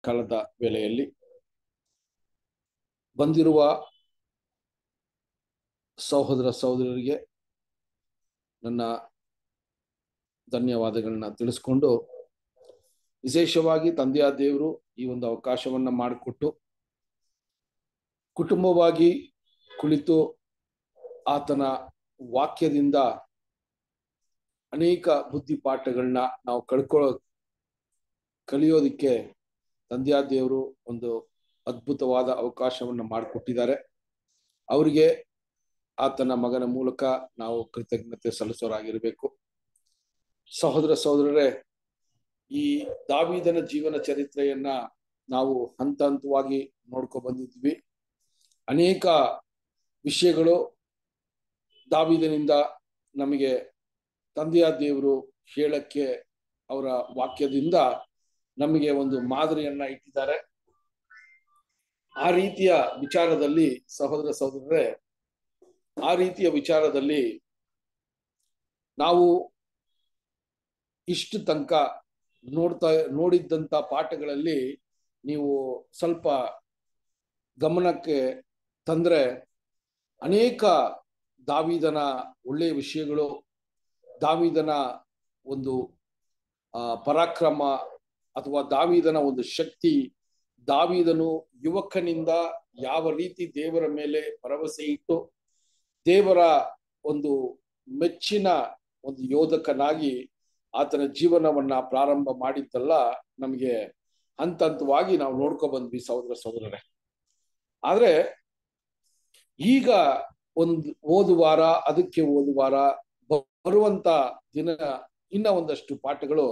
ಕಾಲದ ವೇಳೆಯಲ್ಲಿ ಬಂದಿರುವ ಸಹೋದರ ಸಹೋದರರಿಗೆ ನನ್ನ ಧನ್ಯವಾದಗಳನ್ನ ತಿಳಿಸ್ಕೊಂಡು ವಿಶೇಷವಾಗಿ ತಂದೆಯ ದೇವರು ಈ ಒಂದು ಅವಕಾಶವನ್ನ ಮಾಡಿಕೊಟ್ಟು ಕುಟುಂಬವಾಗಿ ಕುಳಿತು ಆತನ ವಾಕ್ಯದಿಂದ ಅನೇಕ ಬುದ್ಧಿ ಪಾಠಗಳನ್ನ ನಾವು ಕಳ್ಕೊಳ್ಳೋ ಕಲಿಯೋದಿಕ್ಕೆ ತಂದೆಯ ದೇವರು ಒಂದು ಅದ್ಭುತವಾದ ಅವಕಾಶವನ್ನು ಮಾಡಿಕೊಟ್ಟಿದ್ದಾರೆ ಅವರಿಗೆ ಆತನ ಮಗನ ಮೂಲಕ ನಾವು ಕೃತಜ್ಞತೆ ಸಲ್ಲಿಸೋರಾಗಿರ್ಬೇಕು ಸಹೋದರ ಸಹೋದರರೇ ಈ ದಾವಿದನ ಜೀವನ ಚರಿತ್ರೆಯನ್ನ ನಾವು ಹಂತ ಹಂತವಾಗಿ ನೋಡ್ಕೊ ಬಂದಿದ್ವಿ ಅನೇಕ ವಿಷಯಗಳು ದಾವಿದನಿಂದ ನಮಗೆ ತಂದೆಯ ದೇವರು ಹೇಳಕ್ಕೆ ಅವರ ವಾಕ್ಯದಿಂದ ನಮಗೆ ಒಂದು ಮಾದರಿಯನ್ನ ಇಟ್ಟಿದ್ದಾರೆ ಆ ರೀತಿಯ ವಿಚಾರದಲ್ಲಿ ಸಹೋದರ ಸಹೋದರರೇ ಆ ರೀತಿಯ ವಿಚಾರದಲ್ಲಿ ನಾವು ಇಷ್ಟು ತನಕ ನೋಡ್ತಾ ನೋಡಿದ್ದಂತ ಪಾಠಗಳಲ್ಲಿ ನೀವು ಸ್ವಲ್ಪ ಗಮನಕ್ಕೆ ತಂದ್ರೆ ಅನೇಕ ದಾವಿದನ ಒಳ್ಳೆಯ ವಿಷಯಗಳು ದಾವಿದನ ಒಂದು ಪರಾಕ್ರಮ ಅಥವಾ ದಾವಿದನ ಒಂದು ಶಕ್ತಿ ದಾವಿದನು ಯುವಕನಿಂದ ಯಾವ ರೀತಿ ದೇವರ ಮೇಲೆ ಭರವಸೆ ಇಟ್ಟು ದೇವರ ಒಂದು ಮೆಚ್ಚಿನ ಒಂದು ಯೋಧಕನಾಗಿ ಆತನ ಜೀವನವನ್ನ ಪ್ರಾರಂಭ ಮಾಡಿದ್ದಲ್ಲ ನಮಗೆ ಹಂತ ಹಂತವಾಗಿ ನಾವು ನೋಡ್ಕೊ ಬಂದ್ವಿ ಸಹೋದರ ಸಹೋದರರೇ ಆದ್ರೆ ಈಗ ಒಂದು ಓದುವಾರ ಅದಕ್ಕೆ ಓದುವಾರ ಬರುವಂತ ದಿನ ಇನ್ನ ಒಂದಷ್ಟು ಪಾಠಗಳು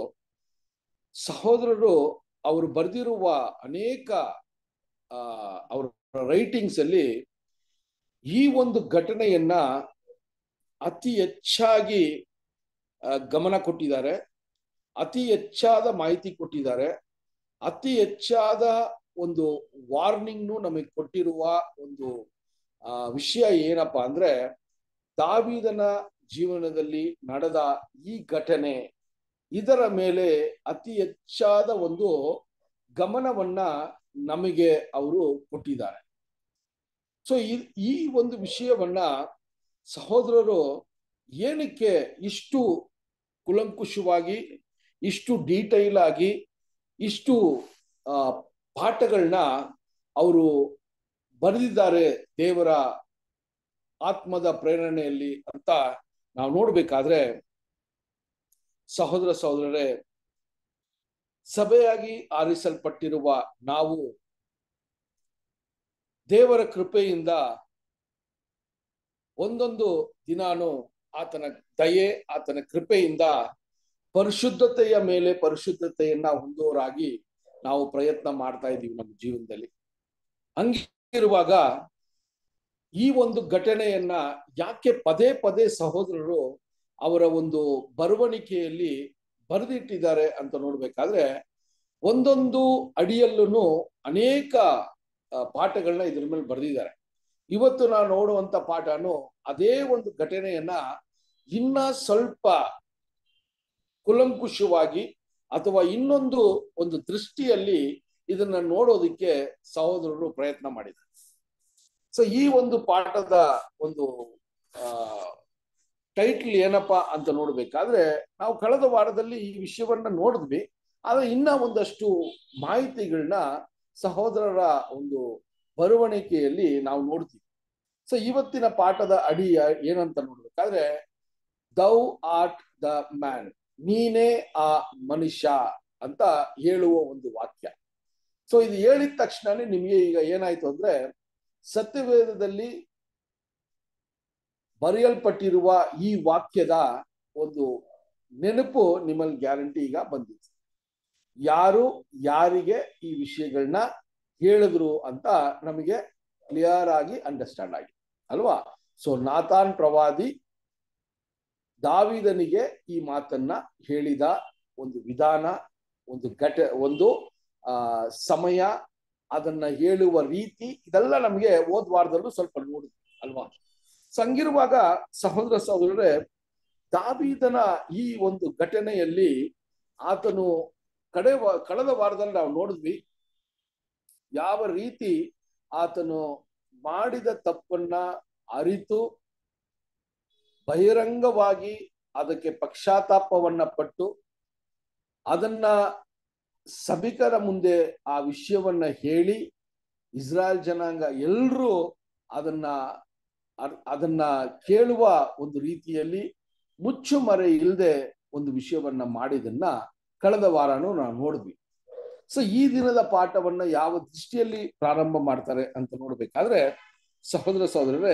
ಸಹೋದರರು ಅವರು ಬರೆದಿರುವ ಅನೇಕ ಆ ಅವರ ರೈಟಿಂಗ್ಸ್ ಅಲ್ಲಿ ಈ ಒಂದು ಘಟನೆಯನ್ನ ಅತಿ ಹೆಚ್ಚಾಗಿ ಗಮನ ಕೊಟ್ಟಿದ್ದಾರೆ ಅತಿ ಹೆಚ್ಚಾದ ಮಾಹಿತಿ ಕೊಟ್ಟಿದ್ದಾರೆ ಅತಿ ಹೆಚ್ಚಾದ ಒಂದು ವಾರ್ನಿಂಗ್ನು ನಮಗೆ ಕೊಟ್ಟಿರುವ ಒಂದು ಆ ವಿಷಯ ಏನಪ್ಪಾ ಅಂದ್ರೆ ದಾವಿದನ ಜೀವನದಲ್ಲಿ ನಡೆದ ಈ ಘಟನೆ ಇದರ ಮೇಲೆ ಅತಿ ಹೆಚ್ಚಾದ ಒಂದು ಗಮನವನ್ನ ನಮಗೆ ಅವರು ಕೊಟ್ಟಿದ್ದಾರೆ ಸೊ ಈ ಒಂದು ವಿಷಯವನ್ನ ಸಹೋದರರು ಏನಕ್ಕೆ ಇಷ್ಟು ಕುಲಂಕುಷವಾಗಿ ಇಷ್ಟು ಡೀಟೈಲ್ ಆಗಿ ಇಷ್ಟು ಆ ಪಾಠಗಳನ್ನ ಅವರು ಬರೆದಿದ್ದಾರೆ ದೇವರ ಆತ್ಮದ ಪ್ರೇರಣೆಯಲ್ಲಿ ಅಂತ ನಾವು ನೋಡ್ಬೇಕಾದ್ರೆ ಸಹೋದರ ಸಹೋದರರೇ ಸಭೆಯಾಗಿ ಆರಿಸಲ್ಪಟ್ಟಿರುವ ನಾವು ದೇವರ ಕೃಪೆಯಿಂದ ಒಂದೊಂದು ದಿನಾನು ಆತನ ದಯೆ ಆತನ ಕೃಪೆಯಿಂದ ಪರಿಶುದ್ಧತೆಯ ಮೇಲೆ ಪರಿಶುದ್ಧತೆಯನ್ನ ಹೊಂದೋರಾಗಿ ನಾವು ಪ್ರಯತ್ನ ಮಾಡ್ತಾ ಇದ್ದೀವಿ ನಮ್ಮ ಜೀವನದಲ್ಲಿ ಹಂಗಿರುವಾಗ ಈ ಒಂದು ಘಟನೆಯನ್ನ ಯಾಕೆ ಪದೇ ಪದೇ ಸಹೋದರರು ಅವರ ಒಂದು ಬರವಣಿಗೆಯಲ್ಲಿ ಬರೆದಿಟ್ಟಿದ್ದಾರೆ ಅಂತ ನೋಡ್ಬೇಕಾದ್ರೆ ಒಂದೊಂದು ಅಡಿಯಲ್ಲೂ ಅನೇಕ ಪಾಠಗಳನ್ನ ಇದ್ರ ಮೇಲೆ ಬರೆದಿದ್ದಾರೆ ಇವತ್ತು ನಾವು ನೋಡುವಂತ ಪಾಠನು ಅದೇ ಒಂದು ಘಟನೆಯನ್ನ ಇನ್ನ ಸ್ವಲ್ಪ ಕುಲಂಕುಷವಾಗಿ ಅಥವಾ ಇನ್ನೊಂದು ಒಂದು ದೃಷ್ಟಿಯಲ್ಲಿ ಇದನ್ನ ನೋಡೋದಿಕ್ಕೆ ಸಹೋದರರು ಪ್ರಯತ್ನ ಮಾಡಿದ್ದಾರೆ ಸೊ ಈ ಒಂದು ಪಾಠದ ಒಂದು ಆ ಟೈಟ್ಲ್ ಏನಪ್ಪಾ ಅಂತ ನೋಡ್ಬೇಕಾದ್ರೆ ನಾವು ಕಳೆದ ವಾರದಲ್ಲಿ ಈ ವಿಷಯವನ್ನ ನೋಡಿದ್ವಿ ಆದ್ರೆ ಇನ್ನ ಒಂದಷ್ಟು ಮಾಹಿತಿಗಳನ್ನ ಸಹೋದರರ ಒಂದು ಬರವಣಿಗೆಯಲ್ಲಿ ನಾವು ನೋಡ್ತೀವಿ ಸೊ ಇವತ್ತಿನ ಪಾಠದ ಅಡಿ ಏನಂತ ನೋಡ್ಬೇಕಾದ್ರೆ ದೌ ಆರ್ಟ್ ದ ಮ್ಯಾನ್ ನೀನೇ ಆ ಮನುಷ್ಯ ಅಂತ ಹೇಳುವ ಒಂದು ವಾಕ್ಯ ಸೊ ಇದು ಹೇಳಿದ ತಕ್ಷಣನೇ ನಿಮಗೆ ಈಗ ಏನಾಯ್ತು ಅಂದ್ರೆ ಸತ್ಯವೇದದಲ್ಲಿ ಬರೆಯಲ್ಪಟ್ಟಿರುವ ಈ ವಾಕ್ಯದ ಒಂದು ನೆನಪು ನಿಮ್ಮಲ್ಲಿ ಗ್ಯಾರಂಟಿ ಈಗ ಬಂದಿದೆ ಯಾರು ಯಾರಿಗೆ ಈ ವಿಷಯಗಳನ್ನ ಹೇಳಿದ್ರು ಅಂತ ನಮಗೆ ಕ್ಲಿಯರ್ ಆಗಿ ಅಂಡರ್ಸ್ಟ್ಯಾಂಡ್ ಆಗಿದೆ ಅಲ್ವಾ ಸೊ ನಾತಾನ್ ಪ್ರವಾದಿ ದಾವಿದನಿಗೆ ಈ ಮಾತನ್ನ ಹೇಳಿದ ಒಂದು ವಿಧಾನ ಒಂದು ಘಟ ಒಂದು ಆ ಸಮಯ ಅದನ್ನ ಹೇಳುವ ರೀತಿ ಇದೆಲ್ಲ ನಮಗೆ ಹೋದ್ ವಾರದಲ್ಲೂ ಸ್ವಲ್ಪ ನೋಡಿದ್ವಿ ಅಲ್ವಾ ಸಂಗಿರುವಾಗ ಸಹೋದರ ಸಹೋದರರೇ ದಾವಿದನ ಈ ಒಂದು ಘಟನೆಯಲ್ಲಿ ಆತನು ಕಡೆ ಕಳೆದ ವಾರದಲ್ಲಿ ನಾವು ನೋಡಿದ್ವಿ ಯಾವ ರೀತಿ ಆತನು ಮಾಡಿದ ತಪ್ಪನ್ನ ಅರಿತು ಬಹಿರಂಗವಾಗಿ ಅದಕ್ಕೆ ಪಕ್ಷಾತಾಪವನ್ನ ಪಟ್ಟು ಅದನ್ನ ಸಭಿಕರ ಮುಂದೆ ಆ ವಿಷಯವನ್ನ ಹೇಳಿ ಇಸ್ರಾಯೇಲ್ ಜನಾಂಗ ಎಲ್ರೂ ಅದನ್ನ ಅರ್- ಅದನ್ನ ಕೇಳುವ ಒಂದು ರೀತಿಯಲ್ಲಿ ಮುಚ್ಚು ಮರೆ ಇಲ್ಲದೆ ಒಂದು ವಿಷಯವನ್ನ ಮಾಡಿದನ್ನ ಕಳೆದ ವಾರನೂ ನಾವು ನೋಡಿದ್ವಿ ಸೊ ಈ ದಿನದ ಪಾಠವನ್ನ ಯಾವ ದೃಷ್ಟಿಯಲ್ಲಿ ಪ್ರಾರಂಭ ಮಾಡ್ತಾರೆ ಅಂತ ನೋಡ್ಬೇಕಾದ್ರೆ ಸಹೋದರ ಸಹೋದರರೇ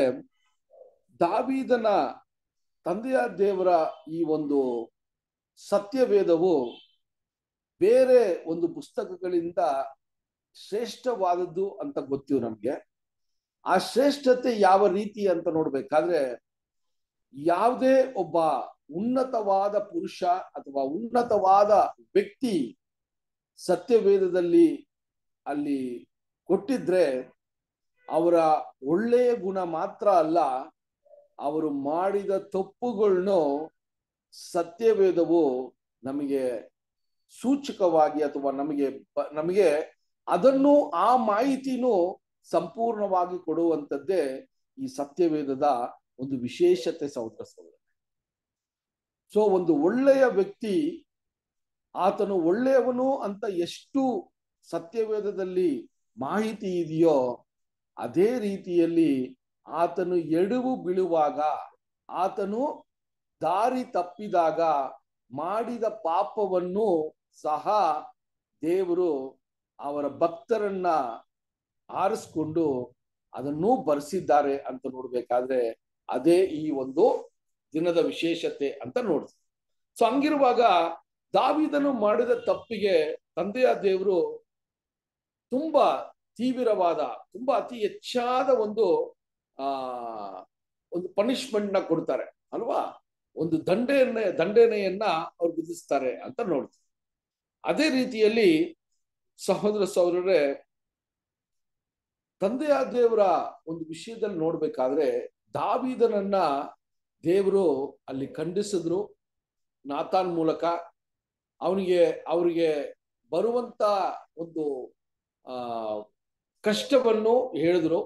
ದಾವೀದನ ತಂದೆಯ ದೇವರ ಈ ಒಂದು ಸತ್ಯವೇದವು ಬೇರೆ ಒಂದು ಪುಸ್ತಕಗಳಿಂದ ಶ್ರೇಷ್ಠವಾದದ್ದು ಅಂತ ಗೊತ್ತು ನಮ್ಗೆ ಆ ಶ್ರೇಷ್ಠತೆ ಯಾವ ರೀತಿ ಅಂತ ನೋಡ್ಬೇಕಾದ್ರೆ ಯಾವುದೇ ಒಬ್ಬ ಉನ್ನತವಾದ ಪುರುಷ ಅಥವಾ ಉನ್ನತವಾದ ವ್ಯಕ್ತಿ ಸತ್ಯವೇದದಲ್ಲಿ ಅಲ್ಲಿ ಕೊಟ್ಟಿದ್ರೆ ಅವರ ಒಳ್ಳೆಯ ಗುಣ ಮಾತ್ರ ಅಲ್ಲ ಅವರು ಮಾಡಿದ ತಪ್ಪುಗಳನ್ನು ಸತ್ಯವೇದವು ನಮಗೆ ಸೂಚಕವಾಗಿ ಅಥವಾ ನಮಗೆ ಬ- ನಮಗೆ ಅದನ್ನು ಆ ಮಾಹಿತಿನೂ ಸಂಪೂರ್ಣವಾಗಿ ಕೊಡುವಂಥದ್ದೇ ಈ ಸತ್ಯವೇದದ ಒಂದು ವಿಶೇಷತೆ ಸಹೋದರ ಸಹೋದರ ಸೊ ಒಂದು ಒಳ್ಳೆಯ ವ್ಯಕ್ತಿ ಆತನು ಒಳ್ಳೆಯವನು ಅಂತ ಎಷ್ಟು ಸತ್ಯವೇದದಲ್ಲಿ ಮಾಹಿತಿ ಇದೆಯೋ ಅದೇ ರೀತಿಯಲ್ಲಿ ಆತನು ಎಡವು ಬೀಳುವಾಗ ಆತನು ದಾರಿ ತಪ್ಪಿದಾಗ ಮಾಡಿದ ಪಾಪವನ್ನು ಸಹ ದೇವರು ಅವರ ಭಕ್ತರನ್ನ ಆರಿಸ್ಕೊಂಡು ಅದನ್ನೂ ಬರೆಸಿದ್ದಾರೆ ಅಂತ ನೋಡ್ಬೇಕಾದ್ರೆ ಅದೇ ಈ ಒಂದು ದಿನದ ವಿಶೇಷತೆ ಅಂತ ನೋಡ್ತೀವಿ ಸೊ ಹಂಗಿರುವಾಗ ದಾವಿದನು ಮಾಡಿದ ತಪ್ಪಿಗೆ ತಂದೆಯ ದೇವರು ತುಂಬಾ ತೀವ್ರವಾದ ತುಂಬಾ ಅತಿ ಹೆಚ್ಚಾದ ಒಂದು ಆ ಒಂದು ಪನಿಷ್ಮೆಂಟ್ ನ ಕೊಡ್ತಾರೆ ಅಲ್ವಾ ಒಂದು ದಂಡೆಯನ್ನ ದಂಡನೆಯನ್ನ ಅವ್ರು ವಿಧಿಸ್ತಾರೆ ಅಂತ ನೋಡ್ತೀವಿ ಅದೇ ರೀತಿಯಲ್ಲಿ ಸಹೋದರ ಸಹೋದರರೇ ತಂದೆಯ ದೇವರ ಒಂದು ವಿಷಯದಲ್ಲಿ ನೋಡ್ಬೇಕಾದ್ರೆ ದಾವಿದನನ್ನ ದೇವರು ಅಲ್ಲಿ ಖಂಡಿಸಿದ್ರು ನಾತಾನ್ ಮೂಲಕ ಅವನಿಗೆ ಅವರಿಗೆ ಬರುವಂತ ಒಂದು ಆ ಕಷ್ಟವನ್ನು ಹೇಳಿದ್ರು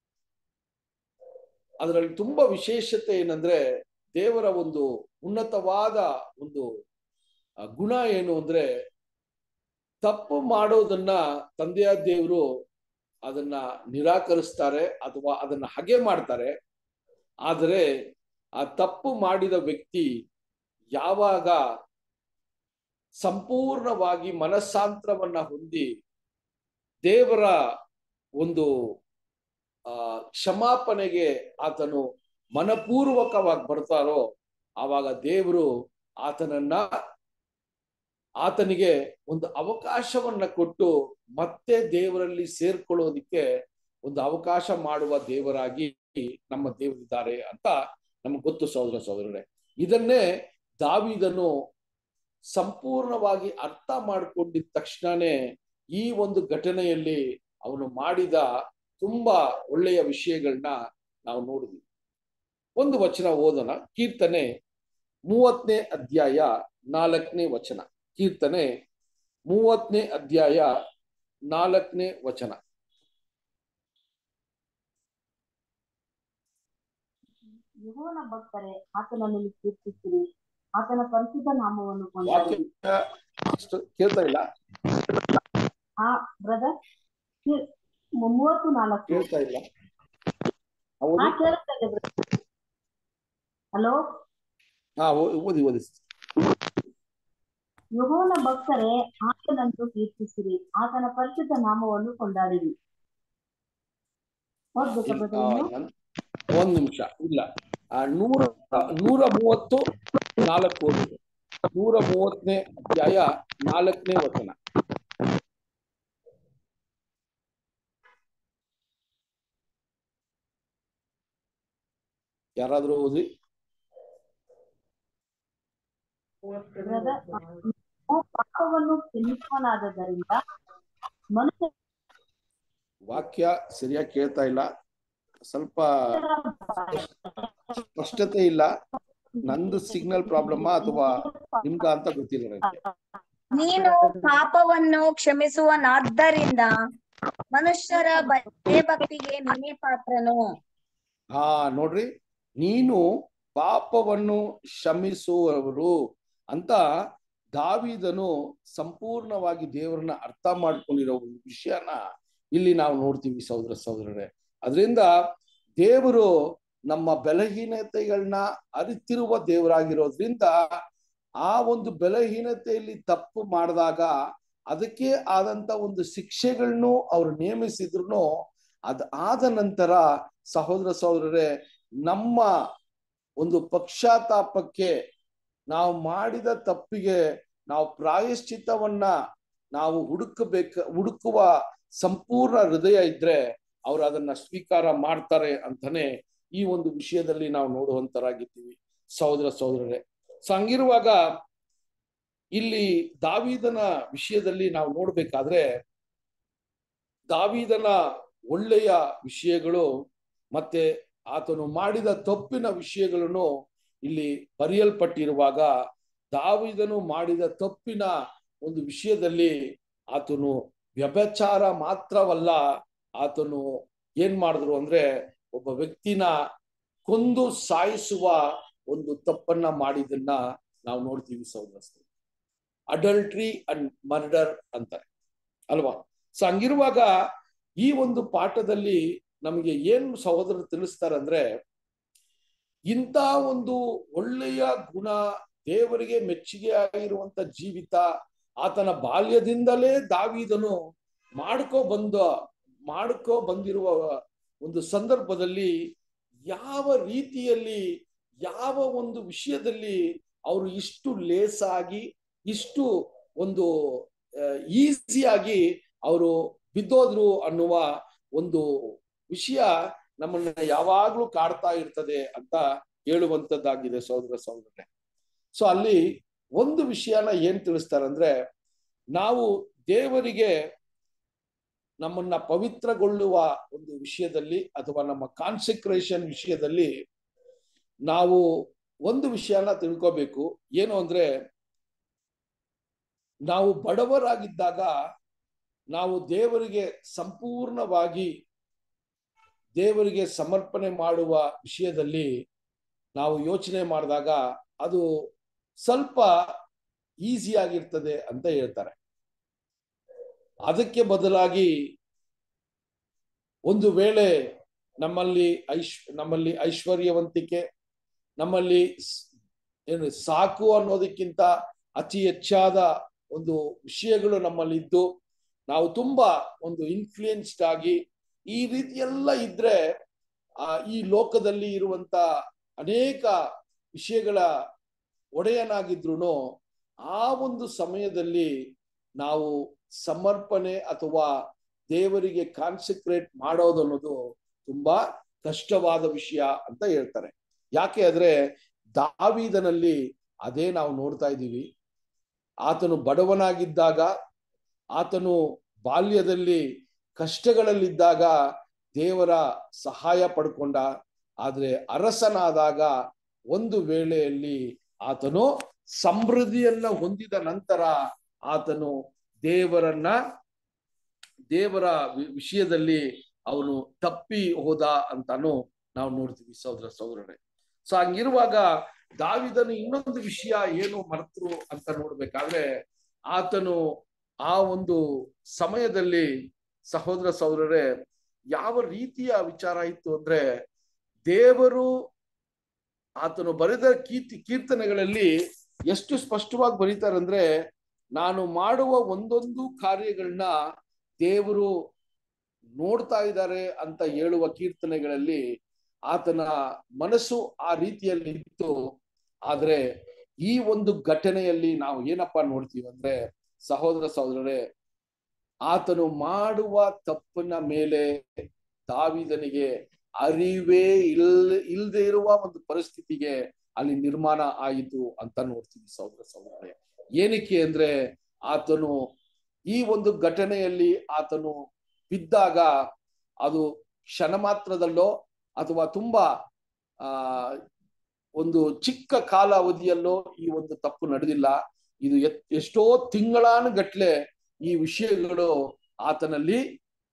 ಅದರಲ್ಲಿ ತುಂಬಾ ವಿಶೇಷತೆ ಏನಂದ್ರೆ ದೇವರ ಒಂದು ಉನ್ನತವಾದ ಒಂದು ಆ, ಗುಣ ಏನು ಅಂದ್ರೆ ತಪ್ಪು ಮಾಡೋದನ್ನ ತಂದೆಯ ದೇವರು ಅದನ್ನ ನಿರಾಕರಿಸ್ತಾರೆ ಅಥವಾ ಅದನ್ನ ಹಗೆ ಮಾಡ್ತಾರೆ ಆದರೆ ಆ ತಪ್ಪು ಮಾಡಿದ ವ್ಯಕ್ತಿ ಯಾವಾಗ ಸಂಪೂರ್ಣವಾಗಿ ಮನಸ್ಸಾಂತರವನ್ನ ಹೊಂದಿ ದೇವರ ಒಂದು ಆ ಕ್ಷಮಾಪಣೆಗೆ ಆತನು ಮನಪೂರ್ವಕವಾಗಿ ಬರ್ತಾರೋ ಆವಾಗ ದೇವರು ಆತನನ್ನ ಆತನಿಗೆ ಒಂದು ಅವಕಾಶವನ್ನ ಕೊಟ್ಟು ಮತ್ತೆ ದೇವರಲ್ಲಿ ಸೇರ್ಕೊಳ್ಳೋದಿಕ್ಕೆ ಒಂದು ಅವಕಾಶ ಮಾಡುವ ದೇವರಾಗಿ ನಮ್ಮ ದೇವರಿದ್ದಾರೆ ಅಂತ ನಮ್ಗೆ ಗೊತ್ತು ಸಹೋದರ ಸಹೋದರರೇ ಇದನ್ನೇ ದಾವಿದನು ಸಂಪೂರ್ಣವಾಗಿ ಅರ್ಥ ಮಾಡ್ಕೊಂಡಿದ ತಕ್ಷಣನೇ ಈ ಒಂದು ಘಟನೆಯಲ್ಲಿ ಅವನು ಮಾಡಿದ ತುಂಬಾ ಒಳ್ಳೆಯ ವಿಷಯಗಳನ್ನ ನಾವು ನೋಡಿದ್ವಿ ಒಂದು ವಚನ ಓದೋಣ ಕೀರ್ತನೆ ಮೂವತ್ತನೇ ಅಧ್ಯಾಯ ನಾಲ್ಕನೇ ವಚನ ಕೀರ್ತನೆ ಮೂವತ್ತನೇ ಅಧ್ಯಾಯ ನಾಲ್ಕನೇ ವಚನ ಯೆಹೋವನ ಭಕ್ತರೇ ಆತನನ್ನು ಕೀರ್ತಿಸಿರಿ ಆತನ ಪರಿಶುದ್ಧ ನಾಮವನ್ನು ವಾಕ್ಯ ಕೊಂಡಾಡಿರಿ ಅಷ್ಟು ಕೇಳ್ತಾ ಇಲ್ಲ ಆ ಬ್ರದರ್ ಮೂವತ್ತು ನಾಲ್ಕು ಕೇಳ್ತಾ ಇಲ್ಲ ಹಾ ಓದಿ ಕೇಳಿಸ್ತದೆ ಬ್ರದರ್ ಹಲೋ ಹಾ ಓ- ಓದಿ ಓದಿ ಯೆಹೋವನ ಭಕ್ತರೇ ಆತನನ್ನು ಕೀರ್ತಿಸಿರಿ ಆತನ ಪರಿಶುದ್ಧ ನಾಮವನ್ನು ಕೊಂಡಾಡಿರಿ ಓದ್ಬೇಕಾ ಇಲ್ಲ, ಬ್ರದರ್ ಆ, ಇನ್ನು ನನ್- ಒಂದ್ ನಿಮಿಷ ಇಲ್ಲ ಆ, ನೂರ ನೂರ ಮೂವತ್ತು ನಾಲ್ಕು ಓದಿ ನೂರ ಮೂವತ್ತನೇ ಅಧ್ಯಾಯ ನಾಲ್ಕನೇ ವಚನ ಯಾರಾದ್ರೂ ಓದಿ ಬ್ರದರ್ ನಾವು ಪಾಪವನ್ನು ಕ್ಷಮಿಸುವನಾದದರಿಂದ ಮನುಷ್ಯರ ವಾಕ್ಯ ಸರಿಯಾಗಿ ಕೇಳ್ತಾ ಇಲ್ಲ ಸ್ವಲ್ಪ ಸ್ಪಷ್ಟತೆ ಇಲ್ಲ ನಂದು ಸಿಗ್ನಲ್ ಪ್ರಾಬ್ಲಮ್ ಅಥವಾ ನಿಮ್ಗ ಅಂತ ಗೊತ್ತಿಲ್ಲ ನನಗೆ ನೀನು ಪಾಪವನ್ನು ಕ್ಷಮಿಸುವನಾದ್ದರಿಂದ ಮನುಷ್ಯರ ಭಯ ಭಕ್ತಿಗೆ ನೀನೇ ಪಾತ್ರನು ಹಾ ನೋಡ್ರಿ ನೀನು ಪಾಪವನ್ನು ಕ್ಷಮಿಸುವವರು ಅಂತ ದಾವಿದನು ಸಂಪೂರ್ಣವಾಗಿ ದೇವರನ್ನ ಅರ್ಥ ಮಾಡ್ಕೊಂಡಿರೋ ಒಂದು ವಿಷಯನ ಇಲ್ಲಿ ನಾವು ನೋಡ್ತೀವಿ ಸಹೋದರ ಸಹೋದರರೇ ಅದರಿಂದ ದೇವರು ನಮ್ಮ ಬಲಹೀನತೆಗಳನ್ನ ಅರಿತಿರುವ ದೇವರಾಗಿರೋದ್ರಿಂದ ಆ ಒಂದು ಬಲಹೀನತೆಯಲ್ಲಿ ತಪ್ಪು ಮಾಡಿದಾಗ ಅದಕ್ಕೆ ಆದಂತ ಒಂದು ಶಿಕ್ಷೆಗಳನ್ನು ಅವ್ರು ನೇಮಿಸಿದ್ರು ಅದ್ ಆದ ನಂತರ ಸಹೋದರ ಸಹೋದರರೇ ನಮ್ಮ ಒಂದು ಪಕ್ಷಾತಾಪಕ್ಕೆ ನಾವು ಮಾಡಿದ ತಪ್ಪಿಗೆ ನಾವು ಪ್ರಾಯಶ್ಚಿತ್ತವನ್ನ ನಾವು ಹುಡುಕಬೇಕ ಹುಡುಕುವ ಸಂಪೂರ್ಣ ಹೃದಯ ಇದ್ರೆ ಅವ್ರು ಅದನ್ನ ಸ್ವೀಕಾರ ಮಾಡ್ತಾರೆ ಅಂತಾನೆ ಈ ಒಂದು ವಿಷಯದಲ್ಲಿ ನಾವು ನೋಡುವಂತರಾಗಿದ್ದೀವಿ ಸಹೋದರ ಸಹೋದರರೇ ಸೊ ಹಂಗಿರುವಾಗ ಇಲ್ಲಿ ದಾವೀದನ ವಿಷಯದಲ್ಲಿ ನಾವು ನೋಡ್ಬೇಕಾದ್ರೆ ದಾವೀದನ ಒಳ್ಳೆಯ ವಿಷಯಗಳು ಮತ್ತೆ ಆತನು ಮಾಡಿದ ತಪ್ಪಿನ ವಿಷಯಗಳನ್ನು ಇಲ್ಲಿ ಬರೆಯಲ್ಪಟ್ಟಿರುವಾಗ ದಾವಿದನು ಮಾಡಿದ ತಪ್ಪಿನ ಒಂದು ವಿಷಯದಲ್ಲಿ ಆತನು ವ್ಯಭಚಾರ ಮಾತ್ರವಲ್ಲ ಆತನು ಏನ್ ಮಾಡಿದ್ರು ಅಂದ್ರೆ ಒಬ್ಬ ವ್ಯಕ್ತಿನ ಕೊಂದು ಸಾಯಿಸುವ ಒಂದು ತಪ್ಪನ್ನ ಮಾಡಿದನ್ನ ನಾವು ನೋಡ್ತೀವಿ ಸಹೋದರಸ್ಥರು ಅಡಲ್ಟ್ರಿ ಅಂಡ್ ಮರ್ಡರ್ ಅಂತಾರೆ ಅಲ್ವಾ ಸೊ ಹಂಗಿರುವಾಗ ಈ ಒಂದು ಪಾಠದಲ್ಲಿ ನಮಗೆ ಏನ್ ಸಹೋದರರು ತಿಳಿಸ್ತಾರೆ ಅಂದ್ರೆ ಇಂಥ ಒಂದು ಒಳ್ಳೆಯ ಗುಣ ದೇವರಿಗೆ ಮೆಚ್ಚುಗೆ ಆಗಿರುವಂತ ಜೀವಿತ ಆತನ ಬಾಲ್ಯದಿಂದಲೇ ದಾವಿದನು ಮಾಡ್ಕೋ ಬಂದ ಮಾಡ್ಕೋ ಬಂದಿರುವ ಒಂದು ಸಂದರ್ಭದಲ್ಲಿ ಯಾವ ರೀತಿಯಲ್ಲಿ ಯಾವ ಒಂದು ವಿಷಯದಲ್ಲಿ ಅವರು ಇಷ್ಟು ಲೇಸಾಗಿ ಇಷ್ಟು ಒಂದು ಈಸಿಯಾಗಿ ಅವರು ಬಿದ್ದೋದ್ರು ಅನ್ನುವ ಒಂದು ವಿಷಯ ನಮ್ಮನ್ನ ಯಾವಾಗ್ಲೂ ಕಾಡ್ತಾ ಇರ್ತದೆ ಅಂತ ಹೇಳುವಂತದ್ದಾಗಿದೆ ಸಹೋದರ ಸಹೋದರರೇ ಸೊ ಅಲ್ಲಿ ಒಂದು ವಿಷಯನ ಏನ್ ತಿಳಿಸ್ತಾರೆ ಅಂದ್ರೆ ನಾವು ದೇವರಿಗೆ ನಮ್ಮನ್ನ ಪವಿತ್ರಗೊಳ್ಳುವ ಒಂದು ವಿಷಯದಲ್ಲಿ ಅಥವಾ ನಮ್ಮ ಕಾನ್ಸಂಟ್ರೇಷನ್ ವಿಷಯದಲ್ಲಿ ನಾವು ಒಂದು ವಿಷಯನ ತಿಳ್ಕೋಬೇಕು ಏನು ಅಂದ್ರೆ ನಾವು ಬಡವರಾಗಿದ್ದಾಗ ನಾವು ದೇವರಿಗೆ ಸಂಪೂರ್ಣವಾಗಿ ದೇವರಿಗೆ ಸಮರ್ಪಣೆ ಮಾಡುವ ವಿಷಯದಲ್ಲಿ ನಾವು ಯೋಚನೆ ಮಾಡಿದಾಗ ಅದು ಸ್ವಲ್ಪ ಈಸಿ ಆಗಿರ್ತದೆ ಅಂತ ಹೇಳ್ತಾರೆ ಅದಕ್ಕೆ ಬದಲಾಗಿ ಒಂದು ವೇಳೆ ನಮ್ಮಲ್ಲಿ ಐಶ್ ನಮ್ಮಲ್ಲಿ ಐಶ್ವರ್ಯವಂತಿಕೆ ನಮ್ಮಲ್ಲಿ ಏನು ಸಾಕು ಅನ್ನೋದಕ್ಕಿಂತ ಅತಿ ಹೆಚ್ಚಾದ ಒಂದು ವಿಷಯಗಳು ನಮ್ಮಲ್ಲಿದ್ದು ನಾವು ತುಂಬಾ ಒಂದು ಇನ್ಫ್ಲೂಯೆನ್ಸ್ಡ್ ಆಗಿ ಈ ರೀತಿ ಎಲ್ಲ ಇದ್ರೆ ಆ ಈ ಲೋಕದಲ್ಲಿ ಇರುವಂತ ಅನೇಕ ವಿಷಯಗಳ ಒಡೆಯನಾಗಿದ್ರು ಆ ಒಂದು ಸಮಯದಲ್ಲಿ ನಾವು ಸಮರ್ಪಣೆ ಅಥವಾ ದೇವರಿಗೆ ಕಾನ್ಸಂಟ್ರೇಟ್ ಮಾಡೋದು ಅನ್ನೋದು ತುಂಬಾ ಕಷ್ಟವಾದ ವಿಷಯ ಅಂತ ಹೇಳ್ತಾರೆ ಯಾಕೆ ಆದ್ರೆ ದಾವಿದನಲ್ಲಿ ಅದೇ ನಾವು ನೋಡ್ತಾ ಇದ್ದೀವಿ ಆತನು ಬಡವನಾಗಿದ್ದಾಗ ಆತನು ಬಾಲ್ಯದಲ್ಲಿ ಕಷ್ಟಗಳಲ್ಲಿದ್ದಾಗ ದೇವರ ಸಹಾಯ ಪಡ್ಕೊಂಡ ಆದ್ರೆ ಅರಸನಾದಾಗ ಒಂದು ವೇಳೆಯಲ್ಲಿ ಆತನು ಸಮೃದ್ಧಿಯನ್ನ ಹೊಂದಿದ ನಂತರ ಆತನು ದೇವರನ್ನ ದೇವರ ವಿಷಯದಲ್ಲಿ ಅವನು ತಪ್ಪಿ ಹೋದ ಅಂತಾನು ನಾವು ನೋಡ್ತೀವಿ ಸಹೋದರ ಸಹೋದರರೇ ಸೊ ಹಂಗಿರುವಾಗ ದಾವಿದನು ಇನ್ನೊಂದು ವಿಷಯ ಏನು ಮರ್ತರು ಅಂತ ನೋಡ್ಬೇಕಾದ್ರೆ ಆತನು ಆ ಒಂದು ಸಮಯದಲ್ಲಿ ಸಹೋದರ ಸಹೋದರರೇ ಯಾವ ರೀತಿಯ ವಿಚಾರ ಇತ್ತು ಅಂದ್ರೆ ದೇವರು ಆತನು ಬರೆದ ಕೀರ್ತಿ ಕೀರ್ತನೆಗಳಲ್ಲಿ ಎಷ್ಟು ಸ್ಪಷ್ಟವಾಗಿ ಬರೀತಾರೆ ಅಂದ್ರೆ ನಾನು ಮಾಡುವ ಒಂದೊಂದು ಕಾರ್ಯಗಳನ್ನ ದೇವರು ನೋಡ್ತಾ ಇದ್ದಾರೆ ಅಂತ ಹೇಳುವ ಕೀರ್ತನೆಗಳಲ್ಲಿ ಆತನ ಮನಸ್ಸು ಆ ರೀತಿಯಲ್ಲಿ ಇತ್ತು ಆದ್ರೆ ಈ ಒಂದು ಘಟನೆಯಲ್ಲಿ ನಾವು ಏನಪ್ಪಾ ನೋಡ್ತೀವಿ ಅಂದ್ರೆ ಸಹೋದರ ಸಹೋದರರೇ ಆತನು ಮಾಡುವ ತಪ್ಪನ ಮೇಲೆ ದಾವಿದನಿಗೆ ಅರಿವೇ ಇಲ್ ಇಲ್ಲದೆ ಇರುವ ಒಂದು ಪರಿಸ್ಥಿತಿಗೆ ಅಲ್ಲಿ ನಿರ್ಮಾಣ ಆಯಿತು ಅಂತ ನೋಡ್ತೀವಿ ಸಹೋದರ ಸಹೋದರರೇ ಏನಕ್ಕೆ ಅಂದ್ರೆ ಆತನು ಈ ಒಂದು ಘಟನೆಯಲ್ಲಿ ಆತನು ಬಿದ್ದಾಗ ಅದು ಕ್ಷಣ ಮಾತ್ರದಲ್ಲೋ ಅಥವಾ ತುಂಬಾ ಆ ಒಂದು ಚಿಕ್ಕ ಕಾಲಾವಧಿಯಲ್ಲೋ ಈ ಒಂದು ತಪ್ಪು ನಡೆದಿಲ್ಲ ಇದು ಎಷ್ಟೋ ತಿಂಗಳಾನುಗಟ್ಲೆ ಈ ವಿಷಯಗಳು ಆತನಲ್ಲಿ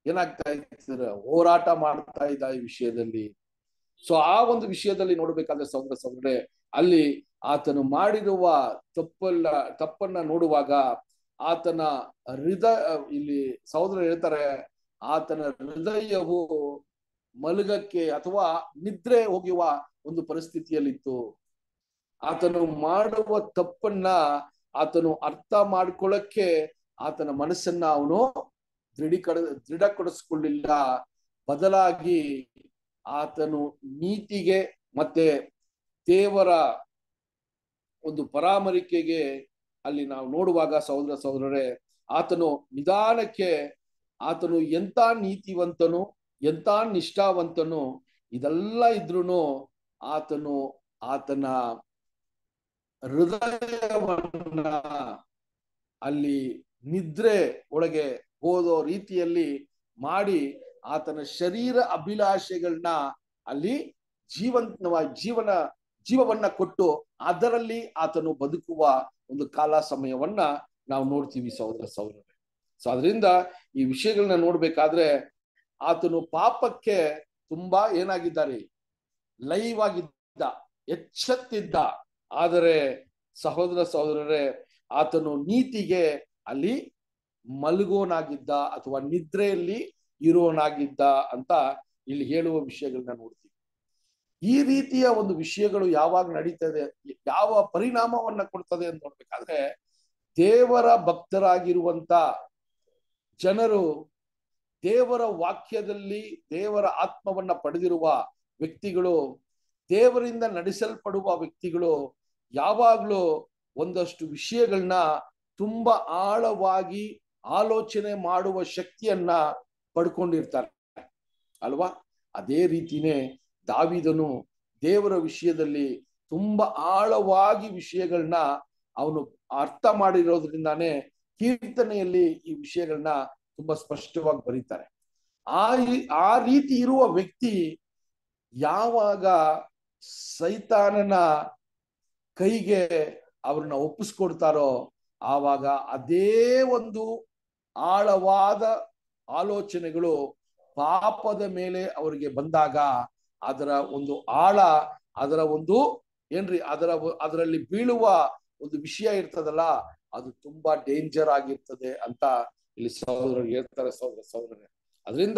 ಏನಾಗ್ತಾ ಇದ್ದಾರೆ ಹೋರಾಟ ಮಾಡ್ತಾ ಇದ್ದ ಈ ವಿಷಯದಲ್ಲಿ ಸೊ ಆ ಒಂದು ವಿಷಯದಲ್ಲಿ ನೋಡ್ಬೇಕಾದ್ರೆ ಸಹೋದರ ಸಹೋದರೇ ಅಲ್ಲಿ ಆತನು ಮಾಡಿರುವ ತಪ್ಪಲ್ಲ ತಪ್ಪನ್ನ ನೋಡುವಾಗ ಆತನ ಹೃದಯ ಇಲ್ಲಿ ಸಹೋದರ ಹೇಳ್ತಾರೆ ಆತನ ಹೃದಯವು ಮಲಗಕ್ಕೆ ಅಥವಾ ನಿದ್ರೆ ಹೋಗುವ ಒಂದು ಪರಿಸ್ಥಿತಿಯಲ್ಲಿತ್ತು ಆತನು ಮಾಡುವ ತಪ್ಪನ್ನ ಆತನು ಅರ್ಥ ಮಾಡ್ಕೊಳ್ಳಕ್ಕೆ ಆತನ ಮನಸ್ಸನ್ನ ಅವನು ದೃಢೀಕರ ದೃಢಪಡಿಸ್ಕೊಳ್ಳಿಲ್ಲ ಬದಲಾಗಿ ಆತನು ನೀತಿಗೆ ಮತ್ತೆ ದೇವರ ಒಂದು ಪರಾಮರಿಕೆಗೆ ಅಲ್ಲಿ ನಾವು ನೋಡುವಾಗ ಸಹೋದರ ಸಹೋದರರೇ ಆತನು ನಿಧಾನಕ್ಕೆ ಆತನು ಎಂತ ನೀತಿವಂತನು ಎಂತ ನಿಷ್ಠಾವಂತನು ಇದೆಲ್ಲ ಇದ್ರುನು ಆತನು ಆತನ ಹೃದಯವನ್ನ ಅಲ್ಲಿ ನಿದ್ರೆ ಒಳಗೆ ಹೋದೋ ರೀತಿಯಲ್ಲಿ ಮಾಡಿ ಆತನ ಶರೀರ ಅಭಿಲಾಷೆಗಳನ್ನ ಅಲ್ಲಿ ಜೀವಂತವಾಗಿ ಜೀವನ ಜೀವವನ್ನ ಕೊಟ್ಟು ಅದರಲ್ಲಿ ಆತನು ಬದುಕುವ ಒಂದು ಕಾಲ ಸಮಯವನ್ನ ನಾವು ನೋಡ್ತೀವಿ ಸಹೋದರ ಸಹೋದರರೇ ಸೊ ಅದರಿಂದ ಈ ವಿಷಯಗಳನ್ನ ನೋಡ್ಬೇಕಾದ್ರೆ ಆತನು ಪಾಪಕ್ಕೆ ತುಂಬಾ ಏನಾಗಿದ್ದಾರೆ ಲೈವ್ ಆಗಿದ್ದ ಎಚ್ಚೆತ್ತಿದ್ದ ಆದರೆ ಸಹೋದರ ಸಹೋದರರೇ ಆತನು ನೀತಿಗೆ ಅಲ್ಲಿ ಮಲಗೋನಾಗಿದ್ದ ಅಥವಾ ನಿದ್ರೆಯಲ್ಲಿ ಇರೋನಾಗಿದ್ದ ಅಂತ ಇಲ್ಲಿ ಹೇಳುವ ವಿಷಯಗಳನ್ನ ನೋಡ್ತೀವಿ ಈ ರೀತಿಯ ಒಂದು ವಿಷಯಗಳು ಯಾವಾಗ ನಡೀತದೆ ಯಾವ ಪರಿಣಾಮವನ್ನ ಕೊಡ್ತದೆ ಅಂತ ನೋಡ್ಬೇಕಾದ್ರೆ ದೇವರ ಭಕ್ತರಾಗಿರುವಂತ ಜನರು ದೇವರ ವಾಕ್ಯದಲ್ಲಿ ದೇವರ ಆತ್ಮವನ್ನ ಪಡೆದಿರುವ ವ್ಯಕ್ತಿಗಳು ದೇವರಿಂದ ನಡೆಸಲ್ಪಡುವ ವ್ಯಕ್ತಿಗಳು ಯಾವಾಗ್ಲೂ ಒಂದಷ್ಟು ವಿಷಯಗಳನ್ನ ತುಂಬಾ ಆಳವಾಗಿ ಆಲೋಚನೆ ಮಾಡುವ ಶಕ್ತಿಯನ್ನ ಪಡ್ಕೊಂಡಿರ್ತಾರೆ ಅಲ್ವಾ ಅದೇ ರೀತಿನೇ ದಾವಿದನು ದೇವರ ವಿಷಯದಲ್ಲಿ ತುಂಬಾ ಆಳವಾಗಿ ವಿಷಯಗಳನ್ನ ಅವನು ಅರ್ಥ ಮಾಡಿರೋದ್ರಿಂದಾನೇ ಕೀರ್ತನೆಯಲ್ಲಿ ಈ ವಿಷಯಗಳನ್ನ ತುಂಬಾ ಸ್ಪಷ್ಟವಾಗಿ ಬರೀತಾರೆ ಆ ಆ ರೀತಿ ಇರುವ ವ್ಯಕ್ತಿ ಯಾವಾಗ ಸೈತಾನನ ಕೈಗೆ ಅವ್ರನ್ನ ಒಪ್ಪಿಸ್ಕೊಡ್ತಾರೋ ಆವಾಗ ಅದೇ ಒಂದು ಆಳವಾದ ಆಲೋಚನೆಗಳು ಪಾಪದ ಮೇಲೆ ಅವರಿಗೆ ಬಂದಾಗ ಅದರ ಒಂದು ಆಳ ಅದರ ಒಂದು ಏನ್ರಿ ಅದರ ಅದರಲ್ಲಿ ಬೀಳುವ ಒಂದು ವಿಷಯ ಇರ್ತದಲ್ಲ ಅದು ತುಂಬಾ ಡೇಂಜರ್ ಆಗಿರ್ತದೆ ಅಂತ ಇಲ್ಲಿ ಸಹೋದರರು ಹೇಳ್ತಾರೆ ಸಹೋದರ ಸಹೋದರರೇ ಅದರಿಂದ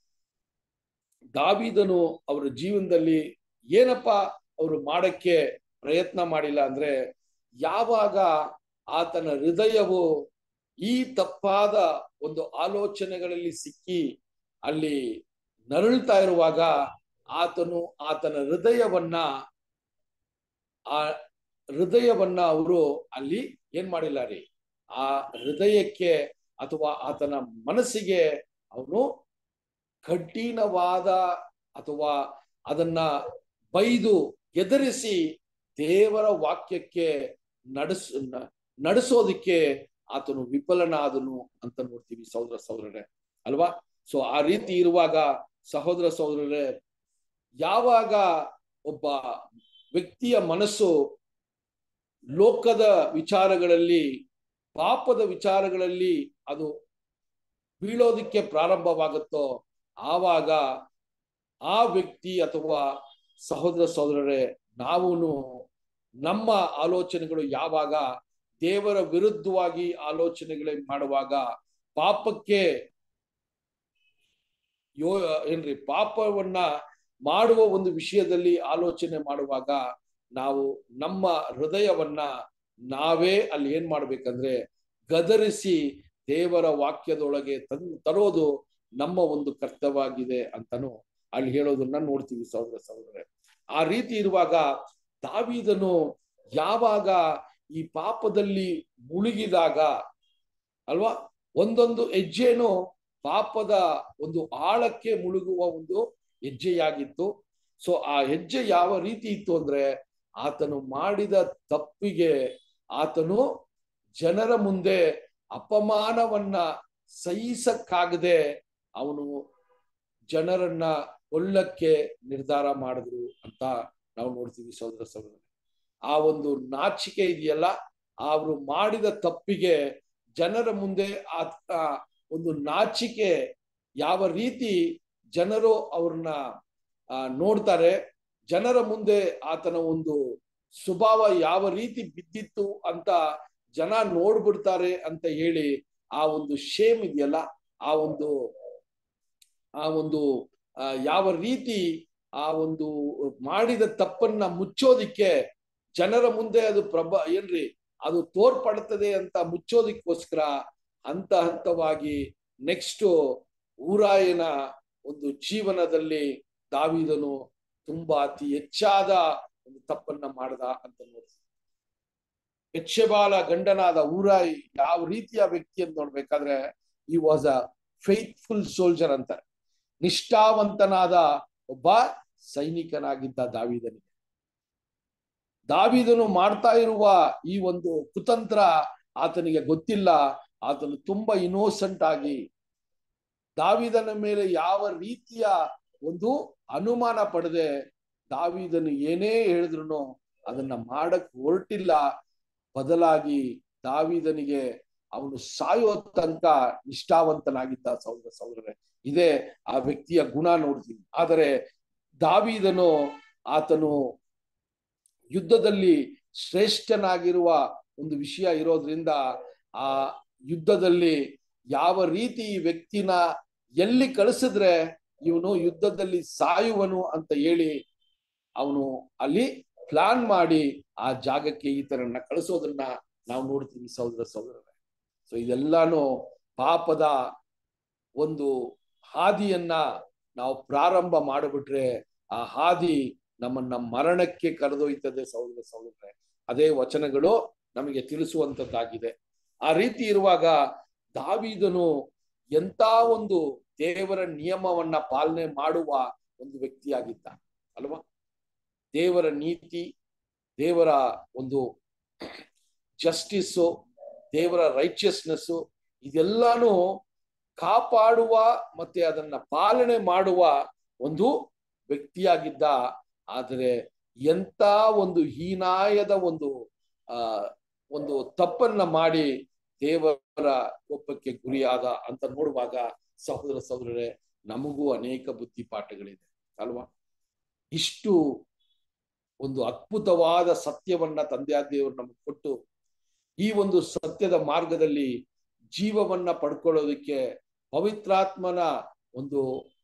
ದಾವಿದನು ಅವರ ಜೀವನದಲ್ಲಿ ಏನಪ್ಪ ಅವರು ಮಾಡಕ್ಕೆ ಪ್ರಯತ್ನ ಮಾಡಿಲ್ಲ ಅಂದ್ರೆ ಯಾವಾಗ ಆತನ ಹೃದಯವು ಈ ತಪ್ಪಾದ ಒಂದು ಆಲೋಚನೆಗಳಲ್ಲಿ ಸಿಕ್ಕಿ ಅಲ್ಲಿ ನರಳ್ತಾ ಇರುವಾಗ ಆತನು ಆತನ ಹೃದಯವನ್ನ ಆ ಹೃದಯವನ್ನ ಅವರು ಅಲ್ಲಿ ಏನ್ ಮಾಡಿಲ್ಲ ರೀ ಆ ಹೃದಯಕ್ಕೆ ಅಥವಾ ಆತನ ಮನಸ್ಸಿಗೆ ಅವನು ಕಠಿಣವಾದ ಅಥವಾ ಅದನ್ನ ಬೈದು ಎದುರಿಸಿ ದೇವರ ವಾಕ್ಯಕ್ಕೆ ನಡೆಸ್ ನಡೆಸೋದಿಕ್ಕೆ ಆತನು ವಿಫಲನಾದನು ಅಂತ ನೋಡ್ತೀವಿ ಸಹೋದರ ಸಹೋದರರೇ ಅಲ್ವಾ ಸೊ ಆ ರೀತಿ ಇರುವಾಗ ಸಹೋದರ ಸಹೋದರರೇ ಯಾವಾಗ ಒಬ್ಬ ವ್ಯಕ್ತಿಯ ಮನಸ್ಸು ಲೋಕದ ವಿಚಾರಗಳಲ್ಲಿ ಪಾಪದ ವಿಚಾರಗಳಲ್ಲಿ ಅದು ಬೀಳೋದಿಕ್ಕೆ ಪ್ರಾರಂಭವಾಗುತ್ತೋ ಆವಾಗ ಆ ವ್ಯಕ್ತಿ ಅಥವಾ ಸಹೋದರ ಸಹೋದರರೇ ನಾವು ನಮ್ಮ ಆಲೋಚನೆಗಳು ಯಾವಾಗ ದೇವರ ವಿರುದ್ಧವಾಗಿ ಆಲೋಚನೆಗಳೇ ಮಾಡುವಾಗ ಪಾಪಕ್ಕೆ ಯೋ ಏನ್ರಿ ಪಾಪವನ್ನ ಮಾಡುವ ಒಂದು ವಿಷಯದಲ್ಲಿ ಆಲೋಚನೆ ಮಾಡುವಾಗ ನಾವು ನಮ್ಮ ಹೃದಯವನ್ನ ನಾವೇ ಅಲ್ಲಿ ಏನ್ ಮಾಡ್ಬೇಕಂದ್ರೆ ಗದರಿಸಿ ದೇವರ ವಾಕ್ಯದೊಳಗೆ ತನ್ ತರೋದು ನಮ್ಮ ಒಂದು ಕರ್ತವ್ಯವಾಗಿದೆ ಅಂತಾನು ಅಲ್ಲಿ ಹೇಳೋದನ್ನ ನೋಡ್ತೀವಿ ಸಹೋದರ ಸಹೋದರರೇ ಆ ರೀತಿ ಇರುವಾಗ ದಾವಿದನು ಯಾವಾಗ ಈ ಪಾಪದಲ್ಲಿ ಮುಳುಗಿದಾಗ ಅಲ್ವಾ ಒಂದೊಂದು ಹೆಜ್ಜೆನು ಪಾಪದ ಒಂದು ಆಳಕ್ಕೆ ಮುಳುಗುವ ಒಂದು ಹೆಜ್ಜೆಯಾಗಿತ್ತು ಸೊ ಆ ಹೆಜ್ಜೆ ಯಾವ ರೀತಿ ಇತ್ತು ಅಂದ್ರೆ ಆತನು ಮಾಡಿದ ತಪ್ಪಿಗೆ ಆತನು ಜನರ ಮುಂದೆ ಅಪಮಾನವನ್ನ ಸಹಿಸಕ್ಕಾಗದೆ ಅವನು ಜನರನ್ನ ಕೊಲ್ಲಕ್ಕೆ ನಿರ್ಧಾರ ಮಾಡಿದ್ರು ಅಂತ ನಾವು ನೋಡ್ತೀವಿ ಸಹೋದರ ಸಹೋದರ ಆ ಒಂದು ನಾಚಿಕೆ ಇದೆಯಲ್ಲ ಅವರು ಮಾಡಿದ ತಪ್ಪಿಗೆ ಜನರ ಮುಂದೆ ಆ ಒಂದು ನಾಚಿಕೆ ಯಾವ ರೀತಿ ಜನರು ಅವ್ರನ್ನ ಆ, ನೋಡ್ತಾರೆ ಜನರ ಮುಂದೆ ಆತನ ಒಂದು ಸ್ವಭಾವ ಯಾವ ರೀತಿ ಬಿದ್ದಿತ್ತು ಅಂತ ಜನ ನೋಡ್ಬಿಡ್ತಾರೆ ಅಂತ ಹೇಳಿ ಆ ಒಂದು ಶೇಮ್ ಇದೆಯಲ್ಲ ಆ ಒಂದು ಆ ಒಂದು ಆ, ಯಾವ ರೀತಿ ಆ ಒಂದು ಮಾಡಿದ ತಪ್ಪನ್ನ ಮುಚ್ಚೋದಿಕ್ಕೆ ಜನರ ಮುಂದೆ ಅದು ಪ್ರಭ ಏನ್ರಿ ಅದು ತೋರ್ಪಡ್ತದೆ ಅಂತ ಮುಚ್ಚೋದಿಕ್ಕೋಸ್ಕರ ಹಂತ ಹಂತವಾಗಿ ನೆಕ್ಸ್ಟ್ ಊರಾಯನ ಒಂದು ಜೀವನದಲ್ಲಿ ದಾವಿದನು ತುಂಬಾ ಅತಿ ಹೆಚ್ಚಾದ ಒಂದು ತಪ್ಪನ್ನ ಮಾಡ್ದ ಅಂತ ನೋಡಿ ಯಕ್ಷಬಾಲ ಗಂಡನಾದ ಊರಾಯಿ ಯಾವ ರೀತಿಯ ವ್ಯಕ್ತಿ ಅಂತ ನೋಡ್ಬೇಕಾದ್ರೆ ಈ ವಾಸ್ ಅ ಫೇತ್ಫುಲ್ ಸೋಲ್ಜರ್ ಅಂತಾರೆ ನಿಷ್ಠಾವಂತನಾದ ಒಬ್ಬ ಸೈನಿಕನಾಗಿದ್ದ ದಾವಿದನಿಗೆ ದಾವಿದನು ಮಾಡ್ತಾ ಇರುವ ಈ ಒಂದು ಕುತಂತ್ರ ಆತನಿಗೆ ಗೊತ್ತಿಲ್ಲ ಆತನು ತುಂಬಾ ಇನೋಸೆಂಟ್ ಆಗಿ ದಾವಿದನ ಮೇಲೆ ಯಾವ ರೀತಿಯ ಒಂದು ಅನುಮಾನ ಪಡೆದೆ ದಾವಿದನು ಏನೇ ಹೇಳಿದ್ರು ಅದನ್ನ ಮಾಡಕ್ ಹೊರಟಿಲ್ಲ ಬದಲಾಗಿ ದಾವಿದನಿಗೆ ಅವನು ಸಾಯೋ ತನಕ ನಿಷ್ಠಾವಂತನಾಗಿದ್ದ ಸಹೋದರ ಸಹೋದರರೇ ಇದೇ ಆ ವ್ಯಕ್ತಿಯ ಗುಣ ನೋಡ್ತೀನಿ ಆದರೆ ದಾವಿದನು ಆತನು ಯುದ್ಧದಲ್ಲಿ ಶ್ರೇಷ್ಠನಾಗಿರುವ ಒಂದು ವಿಷಯ ಇರೋದ್ರಿಂದ ಆ ಯುದ್ಧದಲ್ಲಿ ಯಾವ ರೀತಿ ಈ ವ್ಯಕ್ತಿನ ಎಲ್ಲಿ ಕಳಿಸಿದ್ರೆ ಇವನು ಯುದ್ಧದಲ್ಲಿ ಸಾಯುವನು ಅಂತ ಹೇಳಿ ಅವನು ಅಲ್ಲಿ ಪ್ಲಾನ್ ಮಾಡಿ ಆ ಜಾಗಕ್ಕೆ ಈತನನ್ನ ಕಳಿಸೋದನ್ನ ನಾವು ನೋಡ್ತೀವಿ ಸಹೋದರ ಸಹೋದರರೇ ಸೊ ಇದೆಲ್ಲಾನು ಪಾಪದ ಒಂದು ಹಾದಿಯನ್ನ ನಾವು ಪ್ರಾರಂಭ ಮಾಡಿಬಿಟ್ರೆ ಆ ಹಾದಿ ನಮ್ಮನ್ನ ಮರಣಕ್ಕೆ ಕರೆದೊಯ್ತದೆ ಸಹೋದರ ಸಹೋದರರೇ ಅದೇ ವಚನಗಳು ನಮಗೆ ತಿಳಿಸುವಂತದ್ದಾಗಿದೆ ಆ ರೀತಿ ಇರುವಾಗ ದಾವಿದನು ಎಂತ ಒಂದು ದೇವರ ನಿಯಮವನ್ನ ಪಾಲನೆ ಮಾಡುವ ಒಂದು ವ್ಯಕ್ತಿಯಾಗಿದ್ದ ಅಲ್ವಾ ದೇವರ ನೀತಿ ದೇವರ ಒಂದು ಜಸ್ಟಿಸ್ಸು ದೇವರ ರೈಚಿಯಸ್ನೆಸ್ಸು ಇದೆಲ್ಲಾನು ಕಾಪಾಡುವ ಮತ್ತೆ ಅದನ್ನ ಪಾಲನೆ ಮಾಡುವ ಒಂದು ವ್ಯಕ್ತಿಯಾಗಿದ್ದ ಆದರೆ ಎಂತ ಒಂದು ಹೀನಾಯದ ಒಂದು ಆ ಒಂದು ತಪ್ಪನ್ನ ಮಾಡಿ ದೇವರ ಕೋಪಕ್ಕೆ ಗುರಿಯಾದ ಅಂತ ನೋಡುವಾಗ ಸಹೋದರ ಸಹೋದರರೇ ನಮಗೂ ಅನೇಕ ಬುದ್ಧಿ ಪಾಠಗಳಿದೆ ಅಲ್ವಾ ಇಷ್ಟು ಒಂದು ಅದ್ಭುತವಾದ ಸತ್ಯವನ್ನ ತಂದೆಯಾದ ದೇವರು ನಮಗೆ ಕೊಟ್ಟು ಈ ಒಂದು ಸತ್ಯದ ಮಾರ್ಗದಲ್ಲಿ ಜೀವವನ್ನ ಪಡ್ಕೊಳ್ಳೋದಕ್ಕೆ ಪವಿತ್ರಾತ್ಮನ ಒಂದು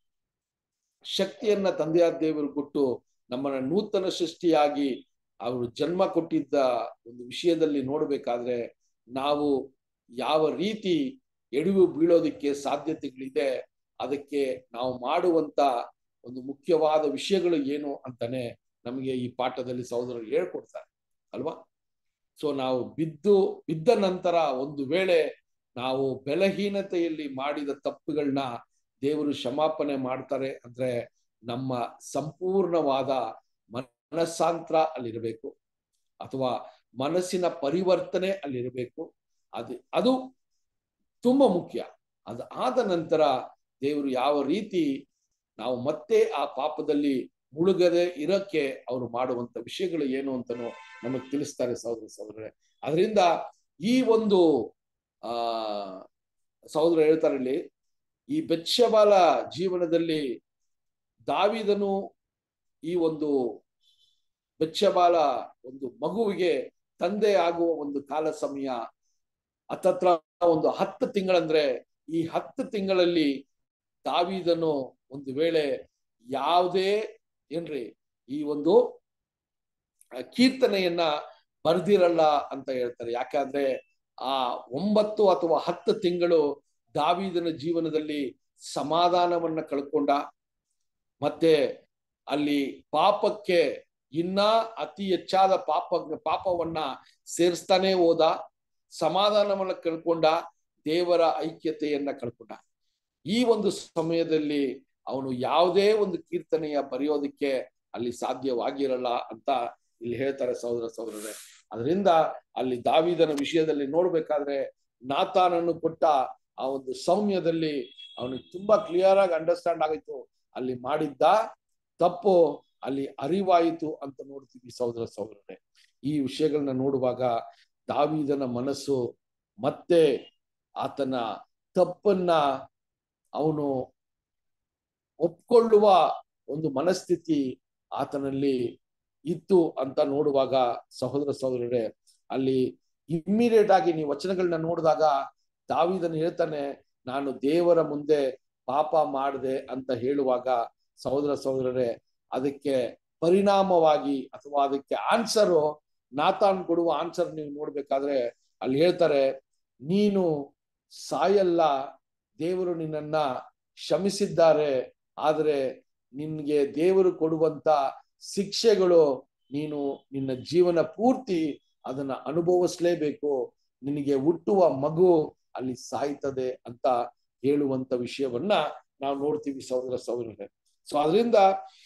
ಶಕ್ತಿಯನ್ನ ತಂದೆಯಾದ ದೇವರು ಕೊಟ್ಟು ನಮ್ಮನ್ನ ನೂತನ ಸೃಷ್ಟಿಯಾಗಿ ಅವರು ಜನ್ಮ ಕೊಟ್ಟಿದ್ದ ಒಂದು ವಿಷಯದಲ್ಲಿ ನೋಡ್ಬೇಕಾದ್ರೆ ನಾವು ಯಾವ ರೀತಿ ಎಡವು ಬೀಳೋದಕ್ಕೆ ಸಾಧ್ಯತೆಗಳಿದೆ ಅದಕ್ಕೆ ನಾವು ಮಾಡುವಂತ ಒಂದು ಮುಖ್ಯವಾದ ವಿಷಯಗಳು ಏನು ಅಂತಾನೆ ನಮಗೆ ಈ ಪಾಠದಲ್ಲಿ ಸಹೋದರರು ಹೇಳ್ಕೊಡ್ತಾರೆ ಅಲ್ವಾ ಸೊ ನಾವು ಬಿದ್ದು ಬಿದ್ದ ನಂತರ ಒಂದು ವೇಳೆ ನಾವು ಬಲಹೀನತೆಯಲ್ಲಿ ಮಾಡಿದ ತಪ್ಪುಗಳನ್ನ ದೇವರು ಕ್ಷಮಾಪಣೆ ಮಾಡ್ತಾರೆ ಅಂದ್ರೆ ನಮ್ಮ ಸಂಪೂರ್ಣವಾದ ಮನಸ್ಸಾಂತರ ಅಲ್ಲಿರಬೇಕು ಅಥವಾ ಮನಸ್ಸಿನ ಪರಿವರ್ತನೆ ಅಲ್ಲಿರಬೇಕು ಅದು ಅದು ತುಂಬಾ ಮುಖ್ಯ ಅದು ಆದ ನಂತರ ದೇವರು ಯಾವ ರೀತಿ ನಾವು ಮತ್ತೆ ಆ ಪಾಪದಲ್ಲಿ ಮುಳುಗದೆ ಇರಕ್ಕೆ ಅವರು ಮಾಡುವಂತ ವಿಷಯಗಳು ಏನು ಅಂತನೂ ನಮಗೆ ತಿಳಿಸ್ತಾರೆ ಸಹೋದರ ಸಹೋದರರೇ ಅದರಿಂದ ಈ ಒಂದು ಆ ಸಹೋದರ ಹೇಳ್ತಾರೆ ಇಲ್ಲಿ ಈ ಬೆಚ್ಚಬಾಲ ಜೀವನದಲ್ಲಿ ದಾವಿದನು ಈ ಒಂದು ಬೆಚ್ಚಬಾಲ ಒಂದು ಮಗುವಿಗೆ ತಂದೆ ಆಗುವ ಒಂದು ಕಾಲ ಸಮಯ ಹತ್ತತ್ರ ಒಂದು ಹತ್ತು ತಿಂಗಳಂದ್ರೆ ಈ ಹತ್ತು ತಿಂಗಳಲ್ಲಿ ದಾವಿದನು ಒಂದು ವೇಳೆ ಯಾವುದೇ ಏನ್ರಿ ಈ ಒಂದು ಕೀರ್ತನೆಯನ್ನ ಬರ್ದಿರಲ್ಲ ಅಂತ ಹೇಳ್ತಾರೆ ಯಾಕಂದ್ರೆ ಆ ಒಂಬತ್ತು ಅಥವಾ ಹತ್ತು ತಿಂಗಳು ದಾವಿದನ ಜೀವನದಲ್ಲಿ ಸಮಾಧಾನವನ್ನ ಕಳ್ಕೊಂಡ ಮತ್ತೆ ಅಲ್ಲಿ ಪಾಪಕ್ಕೆ ಇನ್ನ ಅತಿ ಹೆಚ್ಚಾದ ಪಾಪ ಪಾಪವನ್ನ ಸೇರಿಸ್ತಾನೆ ಹೋದ ಸಮಾಧಾನವನ್ನ ಕಳ್ಕೊಂಡ ದೇವರ ಐಕ್ಯತೆಯನ್ನ ಕಳ್ಕೊಂಡ ಈ ಒಂದು ಸಮಯದಲ್ಲಿ ಅವನು ಯಾವುದೇ ಒಂದು ಕೀರ್ತನೆಯ ಬರೆಯೋದಕ್ಕೆ ಅಲ್ಲಿ ಸಾಧ್ಯವಾಗಿರಲ್ಲ ಅಂತ ಇಲ್ಲಿ ಹೇಳ್ತಾರೆ ಸಹೋದರ ಸಹೋದರರೇ ಅದರಿಂದ ಅಲ್ಲಿ ದಾವಿದನ ವಿಷಯದಲ್ಲಿ ನೋಡ್ಬೇಕಾದ್ರೆ ನಾತಾನನ್ನು ಕೊಟ್ಟ ಆ ಒಂದು ಸೌಮ್ಯದಲ್ಲಿ ಅವನಿಗೆ ತುಂಬಾ ಕ್ಲಿಯರ್ ಆಗಿ ಅಂಡರ್ಸ್ಟ್ಯಾಂಡ್ ಆಗಿತ್ತು ಅಲ್ಲಿ ಮಾಡಿದ್ದ ತಪ್ಪು ಅಲ್ಲಿ ಅರಿವಾಯಿತು ಅಂತ ನೋಡ್ತೀವಿ ಸಹೋದರ ಸಹೋದರರೇ ಈ ವಿಷಯಗಳನ್ನ ನೋಡುವಾಗ ದಾವಿದನ ಮನಸ್ಸು ಮತ್ತೆ ಆತನ ತಪ್ಪನ್ನ ಅವನು ಒಪ್ಕೊಳ್ಳುವ ಒಂದು ಮನಸ್ಥಿತಿ ಆತನಲ್ಲಿ ಇತ್ತು ಅಂತ ನೋಡುವಾಗ ಸಹೋದರ ಸಹೋದರರೇ ಅಲ್ಲಿ ಇಮ್ಮಿಡಿಯೇಟ್ ಆಗಿ ನೀವು ವಚನಗಳನ್ನ ನೋಡಿದಾಗ ದಾವಿದನು ಹೇಳ್ತಾನೆ ನಾನು ದೇವರ ಮುಂದೆ ಪಾಪ ಮಾಡಿದೆ ಅಂತ ಹೇಳುವಾಗ ಸಹೋದರ ಸಹೋದರರೇ ಅದಕ್ಕೆ ಪರಿಣಾಮವಾಗಿ ಅಥವಾ ಅದಕ್ಕೆ ಆನ್ಸರು ನಾತಾನ್ ಕೊಡುವ ಆನ್ಸರ್ ನೀವು ನೋಡ್ಬೇಕಾದ್ರೆ ಅಲ್ಲಿ ಹೇಳ್ತಾರೆ ನೀನು ಸಾಯಲ್ಲ ದೇವರು ನಿನ್ನನ್ನ ಕ್ಷಮಿಸಿದ್ದಾರೆ ಆದರೆ ನಿನ್ಗೆ ದೇವರು ಕೊಡುವಂತ ಶಿಕ್ಷೆಗಳು ನೀನು ನಿನ್ನ ಜೀವನ ಪೂರ್ತಿ ಅದನ್ನ ಅನುಭವಿಸ್ಲೇಬೇಕು ನಿನಗೆ ಹುಟ್ಟುವ ಮಗು ಅಲ್ಲಿ ಸಾಯ್ತದೆ ಅಂತ ಹೇಳುವಂತ ವಿಷಯವನ್ನ ನಾವು ನೋಡ್ತೀವಿ ಸಹೋದರ ಸಹೋದರರೇ ಸೊ ಅದರಿಂದ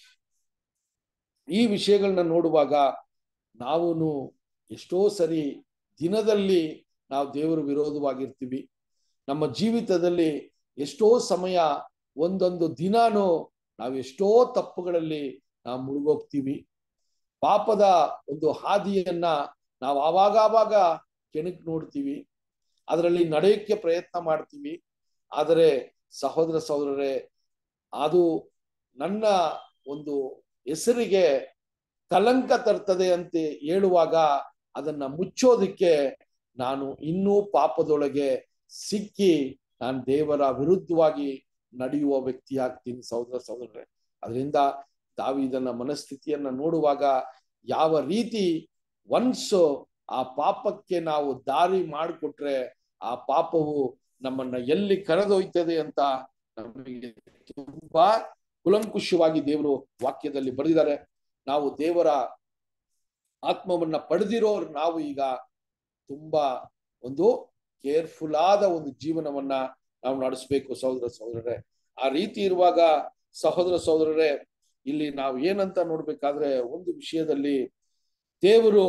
ಈ ವಿಷಯಗಳನ್ನ ನೋಡುವಾಗ ನಾವು ಎಷ್ಟೋ ಸರಿ ದಿನದಲ್ಲಿ ನಾವು ದೇವರ ವಿರೋಧವಾಗಿರ್ತೀವಿ ನಮ್ಮ ಜೀವಿತದಲ್ಲಿ ಎಷ್ಟೋ ಸಮಯ ಒಂದೊಂದು ದಿನಾನು ನಾವು ಎಷ್ಟೋ ತಪ್ಪುಗಳಲ್ಲಿ ನಾವು ಮುಳುಗೋಗ್ತೀವಿ ಪಾಪದ ಒಂದು ಹಾದಿಯನ್ನ ನಾವು ಆವಾಗ ಆವಾಗ ಕೆಣಕ್ ನೋಡ್ತೀವಿ ಅದರಲ್ಲಿ ನಡೆಯಕ್ಕೆ ಪ್ರಯತ್ನ ಮಾಡ್ತೀವಿ ಆದರೆ ಸಹೋದರ ಸಹೋದರರೇ ಅದು ನನ್ನ ಒಂದು ಹೆಸರಿಗೆ ಕಲಂಕ ತರ್ತದೆ ಅಂತ ಹೇಳುವಾಗ ಅದನ್ನ ಮುಚ್ಚೋದಿಕ್ಕೆ ನಾನು ಇನ್ನೂ ಪಾಪದೊಳಗೆ ಸಿಕ್ಕಿ ನಾನು ದೇವರ ವಿರುದ್ಧವಾಗಿ ನಡೆಯುವ ವ್ಯಕ್ತಿ ಆಗ್ತೀನಿ ಸಹೋದರ ಸಹೋದರರೇ ಅದರಿಂದ ದಾವಿದನ ಮನಸ್ಥಿತಿಯನ್ನ ನೋಡುವಾಗ ಯಾವ ರೀತಿ ಒನ್ಸ್ ಆ ಪಾಪಕ್ಕೆ ನಾವು ದಾರಿ ಮಾಡಿಕೊಟ್ರೆ ಆ ಪಾಪವು ನಮ್ಮನ್ನ ಎಲ್ಲಿ ಕರೆದೊಯ್ತದೆ ಅಂತ ನಮಗೆ ತುಂಬಾ ಕುಲಂಕುಷವಾಗಿ ದೇವರು ವಾಕ್ಯದಲ್ಲಿ ಬರೆದಿದ್ದಾರೆ ನಾವು ದೇವರ ಆತ್ಮವನ್ನ ಪಡೆದಿರೋರು ನಾವು ಈಗ ತುಂಬಾ ಒಂದು ಕೇರ್ಫುಲ್ ಆದ ಒಂದು ಜೀವನವನ್ನ ನಾವು ನಡೆಸಬೇಕು ಸಹೋದರ ಸಹೋದರರೇ ಆ ರೀತಿ ಇರುವಾಗ ಸಹೋದರ ಸಹೋದರರೇ ಇಲ್ಲಿ ನಾವು ಏನಂತ ನೋಡ್ಬೇಕಾದ್ರೆ ಒಂದು ವಿಷಯದಲ್ಲಿ ದೇವರು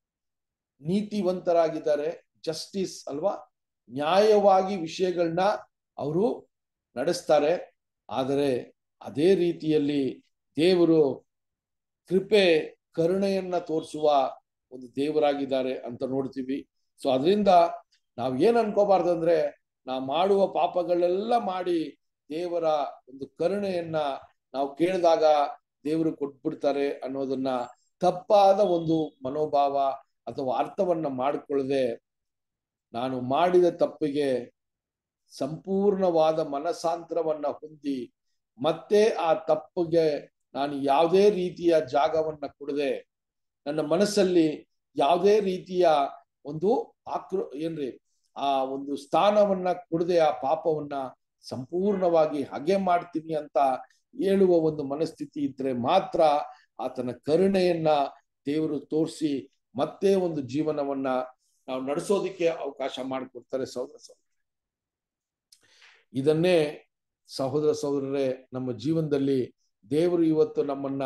ನೀತಿವಂತರಾಗಿದ್ದಾರೆ ಜಸ್ಟಿಸ್ ಅಲ್ವಾ ನ್ಯಾಯವಾಗಿ ವಿಷಯಗಳನ್ನ ಅವರು ನಡೆಸ್ತಾರೆ ಆದರೆ ಅದೇ ರೀತಿಯಲ್ಲಿ ದೇವರು ಕೃಪೆ ಕರುಣೆಯನ್ನ ತೋರಿಸುವ ಒಂದು ದೇವರಾಗಿದ್ದಾರೆ ಅಂತ ನೋಡ್ತೀವಿ ಸೊ ಅದರಿಂದ ನಾವ್ ಏನ್ ಅನ್ಕೋಬಾರ್ದು ಅಂದ್ರೆ ನಾವು ಮಾಡುವ ಪಾಪಗಳೆಲ್ಲ ಮಾಡಿ ದೇವರ ಒಂದು ಕರುಣೆಯನ್ನ ನಾವು ಕೇಳಿದಾಗ ದೇವರು ಕೊಟ್ಬಿಡ್ತಾರೆ ಅನ್ನೋದನ್ನ ತಪ್ಪಾದ ಒಂದು ಮನೋಭಾವ ಅಥವಾ ಅರ್ಥವನ್ನ ಮಾಡಿಕೊಳ್ಳದೆ ನಾನು ಮಾಡಿದ ತಪ್ಪಿಗೆ ಸಂಪೂರ್ಣವಾದ ಮನಸಾಂತರವನ್ನ ಹೊಂದಿ ಮತ್ತೆ ಆ ತಪ್ಪಿಗೆ ನಾನು ಯಾವುದೇ ರೀತಿಯ ಜಾಗವನ್ನ ಕೊಡದೆ ನನ್ನ ಮನಸ್ಸಲ್ಲಿ ಯಾವುದೇ ರೀತಿಯ ಒಂದು ಆಕ್ರೋ ಏನ್ರಿ ಆ ಒಂದು ಸ್ಥಾನವನ್ನ ಕೊಡದೆ ಆ ಪಾಪವನ್ನ ಸಂಪೂರ್ಣವಾಗಿ ಹಗೆ ಮಾಡ್ತೀನಿ ಅಂತ ಹೇಳುವ ಒಂದು ಮನಸ್ಥಿತಿ ಇದ್ರೆ ಮಾತ್ರ ಆತನ ಕರುಣೆಯನ್ನ ದೇವರು ತೋರಿಸಿ ಮತ್ತೆ ಒಂದು ಜೀವನವನ್ನ ನಾವು ನಡೆಸೋದಿಕ್ಕೆ ಅವಕಾಶ ಮಾಡಿಕೊಡ್ತಾರೆ ಸಹೋದರ ಸಹೋದರ ಇದನ್ನೇ ಸಹೋದರ ಸಹೋದರರೇ ನಮ್ಮ ಜೀವನದಲ್ಲಿ ದೇವರು ಇವತ್ತು ನಮ್ಮನ್ನ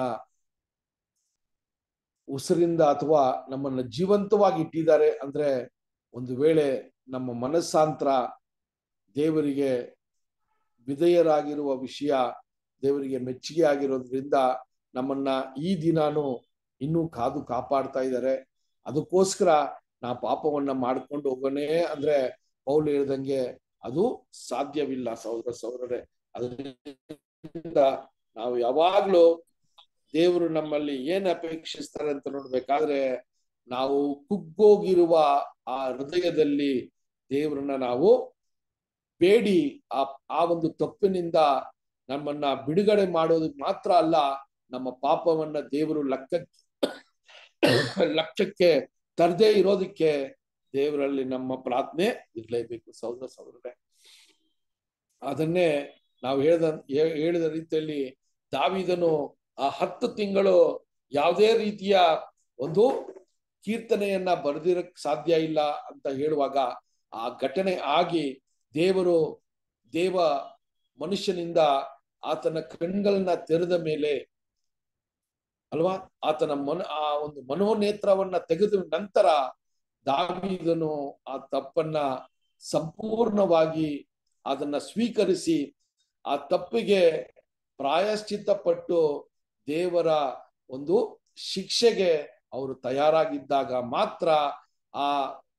ಉಸಿರಿಂದ ಅಥವಾ ನಮ್ಮನ್ನ ಜೀವಂತವಾಗಿ ಇಟ್ಟಿದ್ದಾರೆ ಅಂದ್ರೆ ಒಂದು ವೇಳೆ ನಮ್ಮ ಮನಸ್ಸಾಂತರ ದೇವರಿಗೆ ವಿಧೇಯರಾಗಿರುವ ವಿಷಯ ದೇವರಿಗೆ ಮೆಚ್ಚುಗೆ ಆಗಿರೋದ್ರಿಂದ ನಮ್ಮನ್ನ ಈ ದಿನಾನು ಇನ್ನೂ ಕಾದು ಕಾಪಾಡ್ತಾ ಇದ್ದಾರೆ ಅದಕ್ಕೋಸ್ಕರ ನಾ ಪಾಪವನ್ನ ಮಾಡ್ಕೊಂಡು ಹೋಗೋಣೇ ಅಂದ್ರೆ ಪೌಲ್ ಹೇಳ್ದಂಗೆ ಅದು ಸಾಧ್ಯವಿಲ್ಲ ಸಹೋದರ ಸಹೋದರರೇ ಅದರಿಂದ ನಾವು ಯಾವಾಗ್ಲೂ ದೇವರು ನಮ್ಮಲ್ಲಿ ಏನ್ ಅಪೇಕ್ಷಿಸ್ತಾರೆ ಅಂತ ನೋಡ್ಬೇಕಾದ್ರೆ ನಾವು ಕುಗ್ಗೋಗಿರುವ ಆ ಹೃದಯದಲ್ಲಿ ದೇವರನ್ನ ನಾವು ಬೇಡಿ ಆ ಆ ಒಂದು ತಪ್ಪಿನಿಂದ ನಮ್ಮನ್ನ ಬಿಡುಗಡೆ ಮಾಡೋದು ಮಾತ್ರ ಅಲ್ಲ ನಮ್ಮ ಪಾಪವನ್ನ ದೇವರು ಲೆಕ್ಕಕ್ಕೆ ಲಕ್ಷ್ಯಕ್ಕೆ ತರದೇ ಇರೋದಕ್ಕೆ ದೇವರಲ್ಲಿ ನಮ್ಮ ಪ್ರಾರ್ಥನೆ ಇರ್ಲೇಬೇಕು ಸಹೋದರ ಸಹೋದರರೇ ಅದನ್ನೇ ನಾವು ಹೇಳಿದ ಹೇಳಿದ ರೀತಿಯಲ್ಲಿ ದಾವಿದನು ಆ ಹತ್ತು ತಿಂಗಳು ಯಾವುದೇ ರೀತಿಯ ಒಂದು ಕೀರ್ತನೆಯನ್ನ ಬರೆದಿರಕ್ ಸಾಧ್ಯ ಇಲ್ಲ ಅಂತ ಹೇಳುವಾಗ ಆ ಘಟನೆ ಆಗಿ ದೇವರು ದೇವ ಮನುಷ್ಯನಿಂದ ಆತನ ಕಣ್ಗಳನ್ನ ತೆರೆದ ಮೇಲೆ ಅಲ್ವಾ ಆತನ ಮನ ಆ ಒಂದು ಮನೋನೇತ್ರವನ್ನ ತೆಗೆದ ನಂತರ ದಾವಿದನು ಆ ತಪ್ಪನ್ನ ಸಂಪೂರ್ಣವಾಗಿ ಅದನ್ನ ಸ್ವೀಕರಿಸಿ ಆ ತಪ್ಪಿಗೆ ಪ್ರಾಯಶ್ಚಿತ್ತ ಪಟ್ಟು ದೇವರ ಒಂದು ಶಿಕ್ಷೆಗೆ ಅವರು ತಯಾರಾಗಿದ್ದಾಗ ಮಾತ್ರ ಆ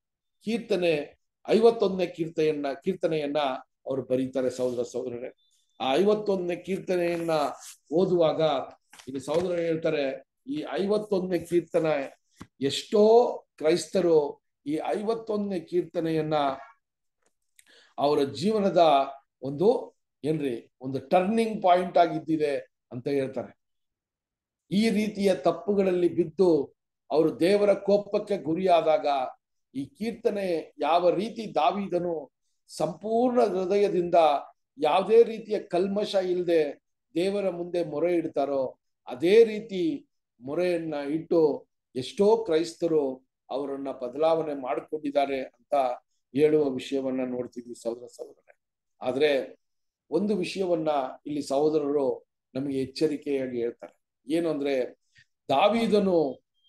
ಕೀರ್ತನೆ ಐವತ್ತೊಂದನೇ ಕೀರ್ತನೆಯನ್ನ ಕೀರ್ತನೆಯನ್ನ ಅವರು ಬರೀತಾರೆ ಸಹೋದರ ಸಹೋದರರೇ ಆ ಐವತ್ತೊಂದನೇ ಕೀರ್ತನೆಯನ್ನ ಓದುವಾಗ ಇಲ್ಲಿ ಸಹೋದರ ಹೇಳ್ತಾರೆ ಈ ಐವತ್ತೊಂದನೇ ಕೀರ್ತನೆ ಎಷ್ಟೋ ಕ್ರೈಸ್ತರು ಈ ಐವತ್ತೊಂದನೇ ಕೀರ್ತನೆಯನ್ನ ಅವರ ಜೀವನದ ಒಂದು ಏನ್ರಿ ಒಂದು ಟರ್ನಿಂಗ್ ಪಾಯಿಂಟ್ ಆಗಿದ್ದಿದೆ ಅಂತ ಹೇಳ್ತಾರೆ ಈ ರೀತಿಯ ತಪ್ಪುಗಳಲ್ಲಿ ಬಿದ್ದು ಅವರು ದೇವರ ಕೋಪಕ್ಕೆ ಗುರಿಯಾದಾಗ ಈ ಕೀರ್ತನೆ ಯಾವ ರೀತಿ ದಾವಿದನು ಸಂಪೂರ್ಣ ಹೃದಯದಿಂದ ಯಾವುದೇ ರೀತಿಯ ಕಲ್ಮಶ ಇಲ್ಲದೆ ದೇವರ ಮುಂದೆ ಮೊರೆ ಇಡ್ತಾರೋ ಅದೇ ರೀತಿ ಮೊರೆಯನ್ನ ಇಟ್ಟು ಎಷ್ಟೋ ಕ್ರೈಸ್ತರು ಅವರನ್ನ ಬದಲಾವಣೆ ಮಾಡಿಕೊಂಡಿದ್ದಾರೆ ಅಂತ ಹೇಳುವ ವಿಷಯವನ್ನ ನೋಡ್ತೀವಿ ಸಹೋದರ ಸಹೋದರರೇ ಆದ್ರೆ ಒಂದು ವಿಷಯವನ್ನ ಇಲ್ಲಿ ಸಹೋದರರು ನಮಗೆ ಎಚ್ಚರಿಕೆಯಾಗಿ ಹೇಳ್ತಾರೆ ಏನು ಅಂದ್ರೆ ದಾವಿದನು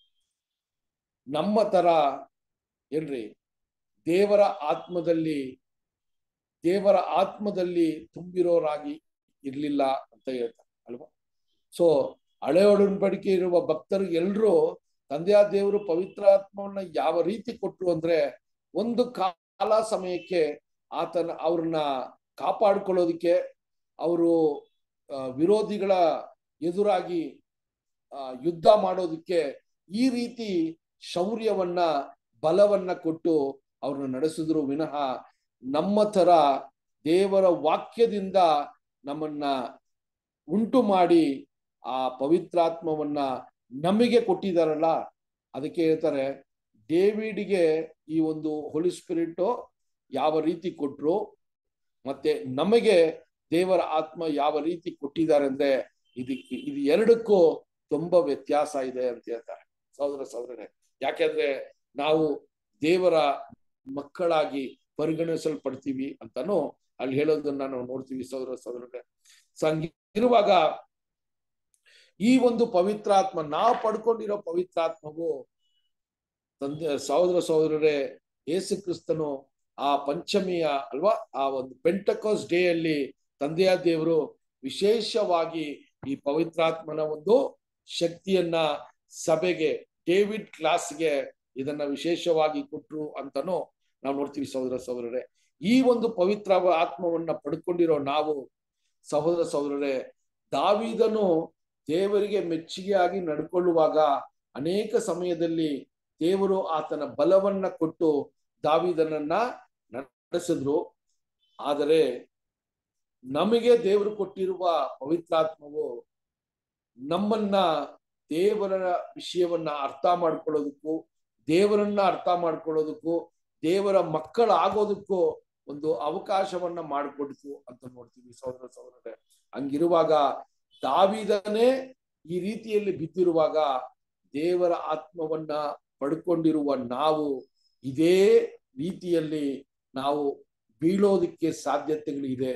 ನಮ್ಮ ತರ ಏನ್ರಿ ದೇವರ ಆತ್ಮದಲ್ಲಿ ದೇವರ ಆತ್ಮದಲ್ಲಿ ತುಂಬಿರೋರಾಗಿ ಇರ್ಲಿಲ್ಲ ಅಂತ ಹೇಳ್ತಾರೆ ಅಲ್ವಾ ಸೊ ಹಳೆ ಒಡಂಬಡಿಕೆ ಇರುವ ಭಕ್ತರು ಎಲ್ರು ತಂದೆಯ ದೇವರು ಪವಿತ್ರಾತ್ಮವನ್ನ ಯಾವ ರೀತಿ ಕೊಟ್ರು ಅಂದ್ರೆ ಒಂದು ಕಾಲ ಸಮಯಕ್ಕೆ ಆತನ ಅವ್ರನ್ನ ಕಾಪಾಡ್ಕೊಳ್ಳೋದಿಕ್ಕೆ ಅವರು ವಿರೋಧಿಗಳ ಎದುರಾಗಿ ಯುದ್ಧ ಮಾಡೋದಕ್ಕೆ ಈ ರೀತಿ ಶೌರ್ಯವನ್ನ ಬಲವನ್ನ ಕೊಟ್ಟು ಅವ್ರನ್ನ ನಡೆಸಿದ್ರು ವಿನಃ ನಮ್ಮ ತರ ದೇವರ ವಾಕ್ಯದಿಂದ ನಮ್ಮನ್ನ ಉಂಟು ಮಾಡಿ ಆ ಪವಿತ್ರಾತ್ಮವನ್ನ ನಮಗೆ ಕೊಟ್ಟಿದಾರಲ್ಲ ಅದಕ್ಕೆ ಹೇಳ್ತಾರೆ ಡೇವಿಡ್ಗೆ ಈ ಒಂದು ಹೋಲಿ ಸ್ಪಿರಿಟ್ ಯಾವ ರೀತಿ ಕೊಟ್ರು ಮತ್ತೆ ನಮಗೆ ದೇವರ ಆತ್ಮ ಯಾವ ರೀತಿ ಕೊಟ್ಟಿದ್ದಾರೆ ಅಂದ್ರೆ ಇದು ಇದು ಎರಡಕ್ಕೂ ತುಂಬಾ ವ್ಯತ್ಯಾಸ ಇದೆ ಅಂತ ಹೇಳ್ತಾರೆ ಸಹೋದರ ಸಹೋದರರೇ ಯಾಕೆಂದ್ರೆ ನಾವು ದೇವರ ಮಕ್ಕಳಾಗಿ ಪರಿಗಣಿಸಲ್ಪಡ್ತೀವಿ ಅಂತಾನು ಅಲ್ಲಿ ಹೇಳೋದನ್ನ ನಾವು ನೋಡ್ತೀವಿ ಸಹೋದರ ಸಹೋದರರೇ ಇರುವಾಗ ಈ ಒಂದು ಪವಿತ್ರಾತ್ಮ ನಾವು ಪಡ್ಕೊಂಡಿರೋ ಪವಿತ್ರಾತ್ಮವು ತಂದೆ ಸಹೋದರ ಸಹೋದರರೇ ಯೇಸು ಕ್ರಿಸ್ತನು ಆ ಪಂಚಮಿಯ ಅಲ್ವಾ ಆ ಒಂದು ಪೆಂಟಕೋಸ್ ಡೇ ಅಲ್ಲಿ ತಂದೆಯ ದೇವರು ವಿಶೇಷವಾಗಿ ಈ ಪವಿತ್ರಾತ್ಮನ ಒಂದು ಶಕ್ತಿಯನ್ನ ಸಭೆಗೆ ಡೇವಿಡ್ ಕ್ಲಾಸ್ಗೆ ಇದನ್ನ ವಿಶೇಷವಾಗಿ ಕೊಟ್ರು ಅಂತಾನು ನಾವು ನೋಡ್ತೀವಿ ಸಹೋದರ ಸಹೋದರರೇ ಈ ಒಂದು ಪವಿತ್ರ ಆತ್ಮವನ್ನ ಪಡ್ಕೊಂಡಿರೋ ನಾವು ಸಹೋದರ ಸಹೋದರರೇ ದಾವಿದನು ದೇವರಿಗೆ ಮೆಚ್ಚುಗೆಯಾಗಿ ನಡ್ಕೊಳ್ಳುವಾಗ ಅನೇಕ ಸಮಯದಲ್ಲಿ ದೇವರು ಆತನ ಬಲವನ್ನ ಕೊಟ್ಟು ದಾವಿದನನ್ನ ನಡೆಸಿದ್ರು ಆದರೆ ನಮಗೆ ದೇವರು ಕೊಟ್ಟಿರುವ ಪವಿತ್ರಾತ್ಮವು ನಮ್ಮನ್ನ ದೇವರ ವಿಷಯವನ್ನ ಅರ್ಥ ಮಾಡ್ಕೊಳ್ಳೋದಕ್ಕೂ ದೇವರನ್ನ ಅರ್ಥ ಮಾಡ್ಕೊಳ್ಳೋದಕ್ಕೂ ದೇವರ ಮಕ್ಕಳಾಗೋದಕ್ಕೂ ಒಂದು ಅವಕಾಶವನ್ನ ಮಾಡಿಕೊಡ್ತು ಅಂತ ನೋಡ್ತೀವಿ ಸಹೋದರ ಸಹೋದರರೇ ಹಂಗಿರುವಾಗ ದಾವಿದನೇ ಈ ರೀತಿಯಲ್ಲಿ ಬಿದ್ದಿರುವಾಗ ದೇವರ ಆತ್ಮವನ್ನ ಪಡ್ಕೊಂಡಿರುವ ನಾವು ಇದೇ ರೀತಿಯಲ್ಲಿ ನಾವು ಬೀಳೋದಕ್ಕೆ ಸಾಧ್ಯತೆಗಳಿದೆ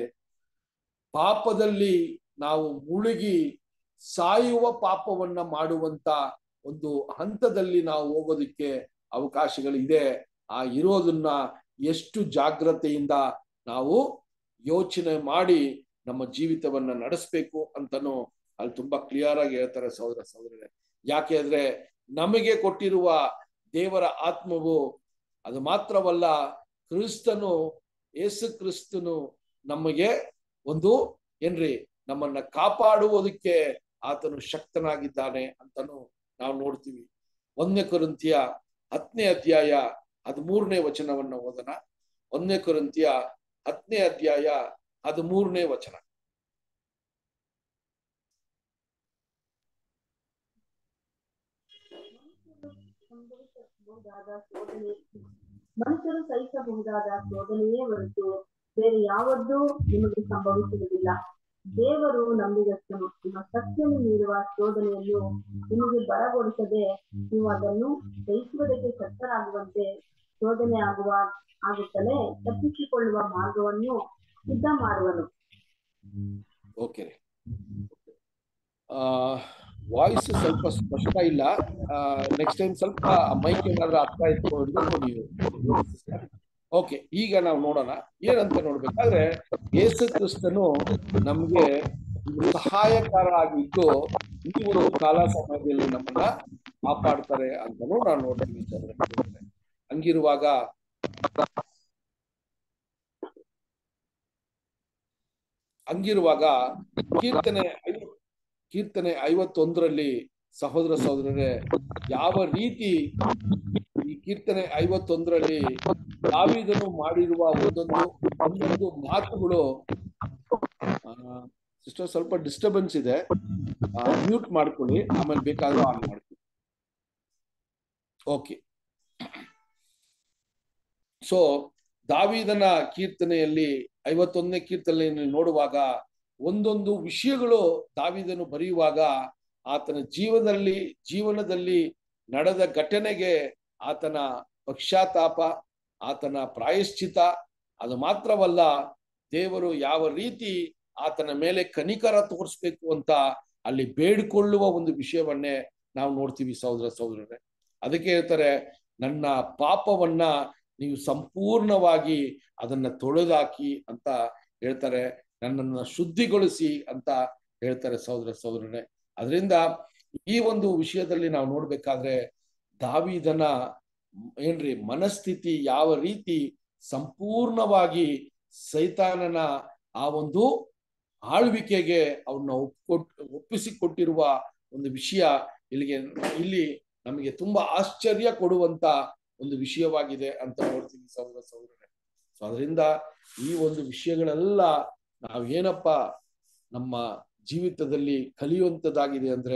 ಪಾಪದಲ್ಲಿ ನಾವು ಮುಳುಗಿ ಸಾಯುವ ಪಾಪವನ್ನ ಮಾಡುವಂತ ಒಂದು ಹಂತದಲ್ಲಿ ನಾವು ಹೋಗೋದಕ್ಕೆ ಅವಕಾಶಗಳಿದೆ ಆ ಇರೋದನ್ನ ಎಷ್ಟು ಜಾಗ್ರತೆಯಿಂದ ನಾವು ಯೋಚನೆ ಮಾಡಿ ನಮ್ಮ ಜೀವಿತವನ್ನ ನಡೆಸ್ಬೇಕು ಅಂತನೂ ಅಲ್ಲಿ ತುಂಬಾ ಕ್ಲಿಯರ್ ಆಗಿ ಹೇಳ್ತಾರೆ ಸಹೋದರ ಸಹೋದರರೇ ಯಾಕೆ ಅಂದ್ರೆ ನಮಗೆ ಕೊಟ್ಟಿರುವ ದೇವರ ಆತ್ಮವು ಅದು ಮಾತ್ರವಲ್ಲ ಕ್ರಿಸ್ತನು ಯೇಸು ಕ್ರಿಸ್ತನು ನಮಗೆ ಒಂದು ಏನ್ರಿ ನಮ್ಮನ್ನ ಕಾಪಾಡುವುದಕ್ಕೆ ಆತನು ಶಕ್ತನಾಗಿದ್ದಾನೆ ಅಂತನೂ ನಾವು ನೋಡ್ತೀವಿ ಒಂದನೇ ಕೊರಂತಿಯ ಹತ್ತನೇ ಅಧ್ಯಾಯ ಹದಿಮೂರನೇ ವಚನವನ್ನ ಓದೋಣ ಒಂದನೇ ಕೊರಂತಿಯ ಹತ್ತನೇ ಅಧ್ಯಾಯ ಹದಿಮೂರನೇ ವಚನ ಮನುಷ್ಯರು ಸಹಿಸಬಹುದಾದ ಶೋಧನೆಯೇ ಹೊರತು ಬೇರೆ ಯಾವತ್ತೂ ನಿಮಗೆ ಸಂಭವಿಸುವುದಿಲ್ಲ ದೇವರು ನಂಬಿಗಸ್ತನು ನಿಮ್ಮ ಶಕ್ತಿಯನ್ನು ನೀಡುವ ಶೋಧನೆಯನ್ನು ನಿಮಗೆ ಬರಗೊಡಿಸದೆ ನೀವು ಅದನ್ನು ಸಹಿಸುವುದಕ್ಕೆ ಶಕ್ತರಾಗುವಂತೆ ಶೋಧನೆ ಆಗುವ ಆಗುತ್ತಲೇ ತಪ್ಪಿಸಿಕೊಳ್ಳುವ ಮಾರ್ಗವನ್ನು ಸಿದ್ಧ ಮಾಡುವನು ಓಕೆ ವಾಯ್ಸ್ ಸ್ವಲ್ಪ ಸ್ಪಷ್ಟ ಇಲ್ಲ ನೆಕ್ಸ್ಟ್ ಟೈಮ್ ಸ್ವಲ್ಪ ಮೈಕ್ ಏನಾದ್ರೂ ಅರ್ಥ ಇಟ್ಕೊಂಡು ನೀವು ಓಕೆ ಈಗ ನಾವು ನೋಡೋಣ ಏನಂತ ನೋಡ್ಬೇಕಾದ್ರೆ ಯೇಸು ಕ್ರಿಸ್ತನು ನಮ್ಗೆ ಸಹಾಯಕಾರ ಆಗಿದ್ದು ಈ ಒಂದು ಕಾಲ ಸಮಯದಲ್ಲಿ ನಮ್ಮನ್ನ ಕಾಪಾಡ್ತಾರೆ ಅಂತನೂ ನಾವು ನೋಡ್ತೀವಿ ಹಂಗಿರುವಾಗ ಹಂಗಿರುವಾಗ ಕೀರ್ತನೆ ಐವ- ಕೀರ್ತನೆ ಐವತ್ತೊಂದರಲ್ಲಿ ಸಹೋದರ ಸಹೋದರರೇ ಯಾವ ರೀತಿ ಈ ಕೀರ್ತನೆ ಐವತ್ತೊಂದರಲ್ಲಿ ದಾವಿದನು ಮಾಡಿರುವ ಒಂದೊಂದು ಒಂದೊಂದು ಮಾತುಗಳು ಸಿಸ್ಟರ್ ಸ್ವಲ್ಪ ಡಿಸ್ಟರ್ಬೆನ್ಸ್ ಇದೆ ಮ್ಯೂಟ್ ಮಾಡ್ಕೊಳ್ಳಿ ಆಮೇಲೆ ಬೇಕಾದ್ರೂ ಆನ್ ಮಾಡ್ಕೊಳ್ಳಿ ಓಕೆ ಸೊ ದಾವಿದನ ಕೀರ್ತನೆಯಲ್ಲಿ ಐವತ್ತೊಂದನೇ ಕೀರ್ತನೆಯಲ್ಲಿ ನೋಡುವಾಗ ಒಂದೊಂದು ವಿಷಯಗಳು ದಾವಿದನು ಬರೆಯುವಾಗ ಆತನ ಜೀವನದಲ್ಲಿ ಜೀವನದಲ್ಲಿ ನಡೆದ ಘಟನೆಗೆ ಆತನ ಪಶ್ಚಾತ್ತಾಪ ಆತನ ಪ್ರಾಯಶ್ಚಿತ ಅದು ಮಾತ್ರವಲ್ಲ ದೇವರು ಯಾವ ರೀತಿ ಆತನ ಮೇಲೆ ಕನಿಕರ ತೋರಿಸ್ಬೇಕು ಅಂತ ಅಲ್ಲಿ ಬೇಡಿಕೊಳ್ಳುವ ಒಂದು ವಿಷಯವನ್ನೇ ನಾವು ನೋಡ್ತೀವಿ ಸಹೋದರ ಸಹೋದರರೇ ಅದಕ್ಕೆ ಹೇಳ್ತಾರೆ ನನ್ನ ಪಾಪವನ್ನ ನೀವು ಸಂಪೂರ್ಣವಾಗಿ ಅದನ್ನ ತೊಳೆದಾಕಿ ಅಂತ ಹೇಳ್ತಾರೆ ನನ್ನನ್ನ ಶುದ್ಧಿಗೊಳಿಸಿ ಅಂತ ಹೇಳ್ತಾರೆ ಸಹೋದರ ಸಹೋದರರೇ ಅದರಿಂದ ಈ ಒಂದು ವಿಷಯದಲ್ಲಿ ನಾವು ನೋಡ್ಬೇಕಾದ್ರೆ ದಾವಿದನ ಏನ್ರಿ ಮನಸ್ಥಿತಿ ಯಾವ ರೀತಿ ಸಂಪೂರ್ಣವಾಗಿ ಸೈತಾನನ ಆ ಒಂದು ಆಳ್ವಿಕೆಗೆ ಅವನ್ನ ಒಪ್ಕೊಟ್ ಒಪ್ಪಿಸಿಕೊಟ್ಟಿರುವ ಒಂದು ವಿಷಯ ಇಲ್ಲಿಗೆ ಇಲ್ಲಿ ನಮಗೆ ತುಂಬಾ ಆಶ್ಚರ್ಯ ಕೊಡುವಂತ ಒಂದು ವಿಷಯವಾಗಿದೆ ಅಂತ ನೋಡ್ತೀವಿ ಸಹೋದರ ಸಹೋದರರೇ ಸೊ ಅದರಿಂದ ಈ ಒಂದು ವಿಷಯಗಳೆಲ್ಲ ನಾವೇನಪ್ಪ ನಮ್ಮ ಜೀವಿತದಲ್ಲಿ ಕಲಿಯುವಂತದ್ದಾಗಿದೆ ಅಂದ್ರೆ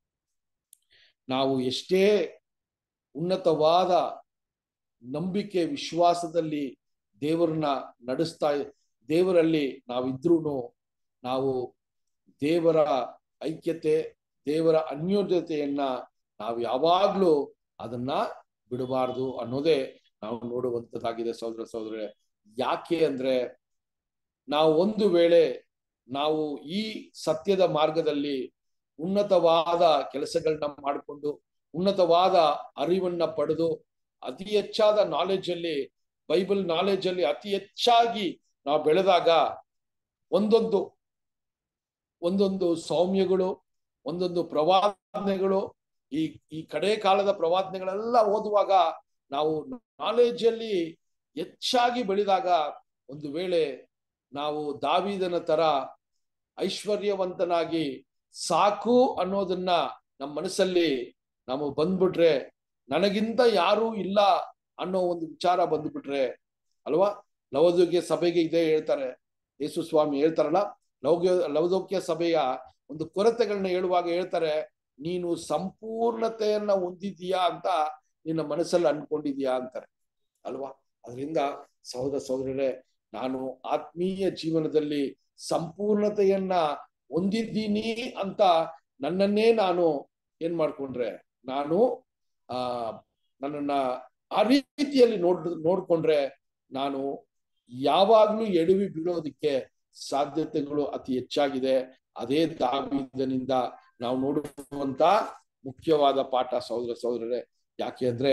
ನಾವು ಎಷ್ಟೇ ಉನ್ನತವಾದ ನಂಬಿಕೆ ವಿಶ್ವಾಸದಲ್ಲಿ ದೇವರನ್ನ ನಡೆಸ್ತಾ ದೇವರಲ್ಲಿ ನಾವಿದ್ರೂ ನಾವು ದೇವರ ಐಕ್ಯತೆ ದೇವರ ಅನ್ಯೋನ್ಯತೆಯನ್ನ ನಾವು ಯಾವಾಗ್ಲೂ ಅದನ್ನ ಬಿಡಬಾರ್ದು ಅನ್ನೋದೇ ನಾವು ನೋಡುವಂತದ್ದಾಗಿದೆ ಸಹೋದರ ಸಹೋದರರೇ ಯಾಕೆ ಅಂದ್ರೆ ನಾವು ಒಂದು ವೇಳೆ ನಾವು ಈ ಸತ್ಯದ ಮಾರ್ಗದಲ್ಲಿ ಉನ್ನತವಾದ ಕೆಲಸಗಳನ್ನ ಮಾಡಿಕೊಂಡು ಉನ್ನತವಾದ ಅರಿವನ್ನ ಪಡೆದು ಅತಿ ಹೆಚ್ಚಾದ ನಾಲೆಜ್ ಅಲ್ಲಿ ಬೈಬಲ್ ನಾಲೆಜ್ ಅಲ್ಲಿ ಅತಿ ಹೆಚ್ಚಾಗಿ ನಾವು ಬೆಳೆದಾಗ ಒಂದೊಂದು ಒಂದೊಂದು ಸೌಮ್ಯಗಳು ಒಂದೊಂದು ಪ್ರವಾದನೆಗಳು ಈ ಈ ಕಡೆ ಕಾಲದ ಪ್ರವಾದನೆಗಳೆಲ್ಲ ಓದುವಾಗ ನಾವು ನಾಲೆಜ್ ಅಲ್ಲಿ ಹೆಚ್ಚಾಗಿ ಬೆಳೆದಾಗ ಒಂದು ವೇಳೆ ನಾವು ದಾವಿದನ ತರ ಐಶ್ವರ್ಯವಂತನಾಗಿ ಸಾಕು ಅನ್ನೋದನ್ನ ನಮ್ಮ ಮನಸ್ಸಲ್ಲಿ ನಾವು ಬಂದ್ಬಿಟ್ರೆ ನನಗಿಂತ ಯಾರೂ ಇಲ್ಲ ಅನ್ನೋ ಒಂದು ವಿಚಾರ ಬಂದ್ಬಿಟ್ರೆ ಅಲ್ವಾ ಲವದೋಗ್ಯ ಸಭೆಗೆ ಇದೇ ಹೇಳ್ತಾರೆ ಯೇಸು ಸ್ವಾಮಿ ಹೇಳ್ತಾರಲ್ಲ ಲೌಕ್ಯ ಲವದೋಕ್ಯ ಸಭೆಯ ಒಂದು ಕೊರತೆಗಳನ್ನ ಹೇಳುವಾಗ ಹೇಳ್ತಾರೆ ನೀನು ಸಂಪೂರ್ಣತೆಯನ್ನ ಹೊಂದಿದೀಯಾ ಅಂತ ನಿನ್ನ ಮನಸ್ಸಲ್ಲಿ ಅನ್ಕೊಂಡಿದ್ಯಾ ಅಂತಾರೆ ಅಲ್ವಾ ಅದರಿಂದ ಸಹೋದರ ಸಹೋದರರೇ ನಾನು ಆತ್ಮೀಯ ಜೀವನದಲ್ಲಿ ಸಂಪೂರ್ಣತೆಯನ್ನ ಹೊಂದಿದ್ದೀನಿ ಅಂತ ನನ್ನನ್ನೇ ನಾನು ಏನ್ ಮಾಡ್ಕೊಂಡ್ರೆ ನಾನು ಆ ನನ್ನನ್ನ ಆ ರೀತಿಯಲ್ಲಿ ನೋಡ್ ನೋಡ್ಕೊಂಡ್ರೆ ನಾನು ಯಾವಾಗ್ಲೂ ಎಡವಿ ಬೀಳೋದಕ್ಕೆ ಸಾಧ್ಯತೆಗಳು ಅತಿ ಹೆಚ್ಚಾಗಿದೆ ಅದೇ ದಾವಿದನಿಂದ ನಾವು ನೋಡುವಂತ ಮುಖ್ಯವಾದ ಪಾಠ ಸಹೋದರ ಸಹೋದರರೇ ಯಾಕೆ ಅಂದ್ರೆ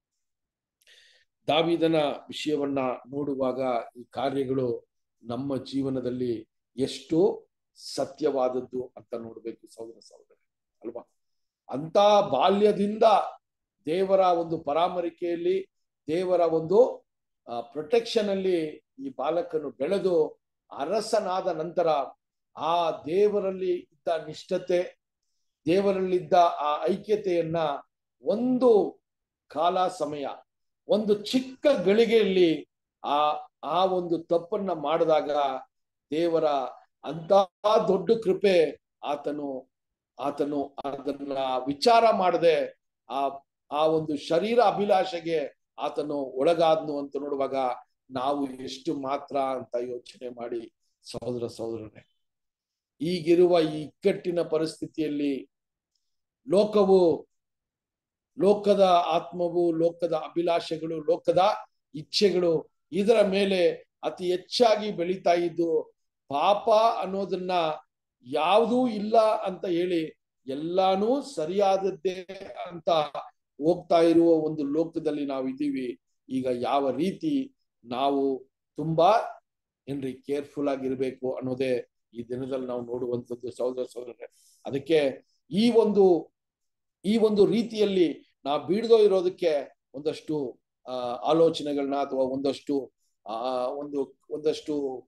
ದಾವಿದನ ವಿಷಯವನ್ನ ನೋಡುವಾಗ ಈ ಕಾರ್ಯಗಳು ನಮ್ಮ ಜೀವನದಲ್ಲಿ ಎಷ್ಟು ಸತ್ಯವಾದದ್ದು ಅಂತ ನೋಡ್ಬೇಕು ಸಹೋದರ ಸಹೋದರ ಅಲ್ವಾ ಅಂತ ಬಾಲ್ಯದಿಂದ ದೇವರ ಒಂದು ಪರಾಮರಿಕೆಯಲ್ಲಿ ದೇವರ ಒಂದು ಪ್ರೊಟೆಕ್ಷನ್ ಅಲ್ಲಿ ಈ ಬಾಲಕನು ಬೆಳೆದು ಅರಸನಾದ ನಂತರ ಆ ದೇವರಲ್ಲಿ ಇದ್ದ ನಿಷ್ಠತೆ ದೇವರಲ್ಲಿದ್ದ ಆ ಐಕ್ಯತೆಯನ್ನ ಒಂದು ಕಾಲ ಸಮಯ ಒಂದು ಚಿಕ್ಕ ಗಳಿಗೆಯಲ್ಲಿ ಆ ಆ ಒಂದು ತಪ್ಪನ್ನ ಮಾಡಿದಾಗ ದೇವರ ಅಂತ ದೊಡ್ಡ ಕೃಪೆ ಆತನು ಆತನು ಅದನ್ನ ವಿಚಾರ ಮಾಡದೆ ಆ ಆ ಒಂದು ಶರೀರ ಅಭಿಲಾಷೆಗೆ ಆತನು ಒಳಗಾದ್ನು ಅಂತ ನೋಡುವಾಗ ನಾವು ಎಷ್ಟು ಮಾತ್ರ ಅಂತ ಯೋಚನೆ ಮಾಡಿ ಸಹೋದರ ಸಹೋದರನೇ ಈಗಿರುವ ಈ ಇಕ್ಕಟ್ಟಿನ ಪರಿಸ್ಥಿತಿಯಲ್ಲಿ ಲೋಕವು ಲೋಕದ ಆತ್ಮವು ಲೋಕದ ಅಭಿಲಾಷೆಗಳು ಲೋಕದ ಇಚ್ಛೆಗಳು ಇದರ ಮೇಲೆ ಅತಿ ಹೆಚ್ಚಾಗಿ ಬೆಳೀತಾ ಇದ್ದು ಪಾಪ ಅನ್ನೋದನ್ನ ಯಾವುದೂ ಇಲ್ಲ ಅಂತ ಹೇಳಿ ಎಲ್ಲಾನು ಸರಿಯಾದದ್ದೇ ಅಂತ ಹೋಗ್ತಾ ಇರುವ ಒಂದು ಲೋಕದಲ್ಲಿ ನಾವು ಇದ್ದೀವಿ ಈಗ ಯಾವ ರೀತಿ ನಾವು ತುಂಬಾ ಏನ್ರಿ ಕೇರ್ಫುಲ್ ಆಗಿರ್ಬೇಕು ಅನ್ನೋದೇ ಈ ದಿನದಲ್ಲಿ ನಾವು ನೋಡುವಂಥದ್ದು ಸಹೋದರ ಸಹೋದರರೇ ಅದಕ್ಕೆ ಈ ಒಂದು ಈ ಒಂದು ರೀತಿಯಲ್ಲಿ ನಾವು ಬೀಳ್ದೋ ಇರೋದಕ್ಕೆ ಒಂದಷ್ಟು ಆ ಆಲೋಚನೆಗಳನ್ನ ಅಥವಾ ಒಂದಷ್ಟು ಆ ಒಂದು ಒಂದಷ್ಟು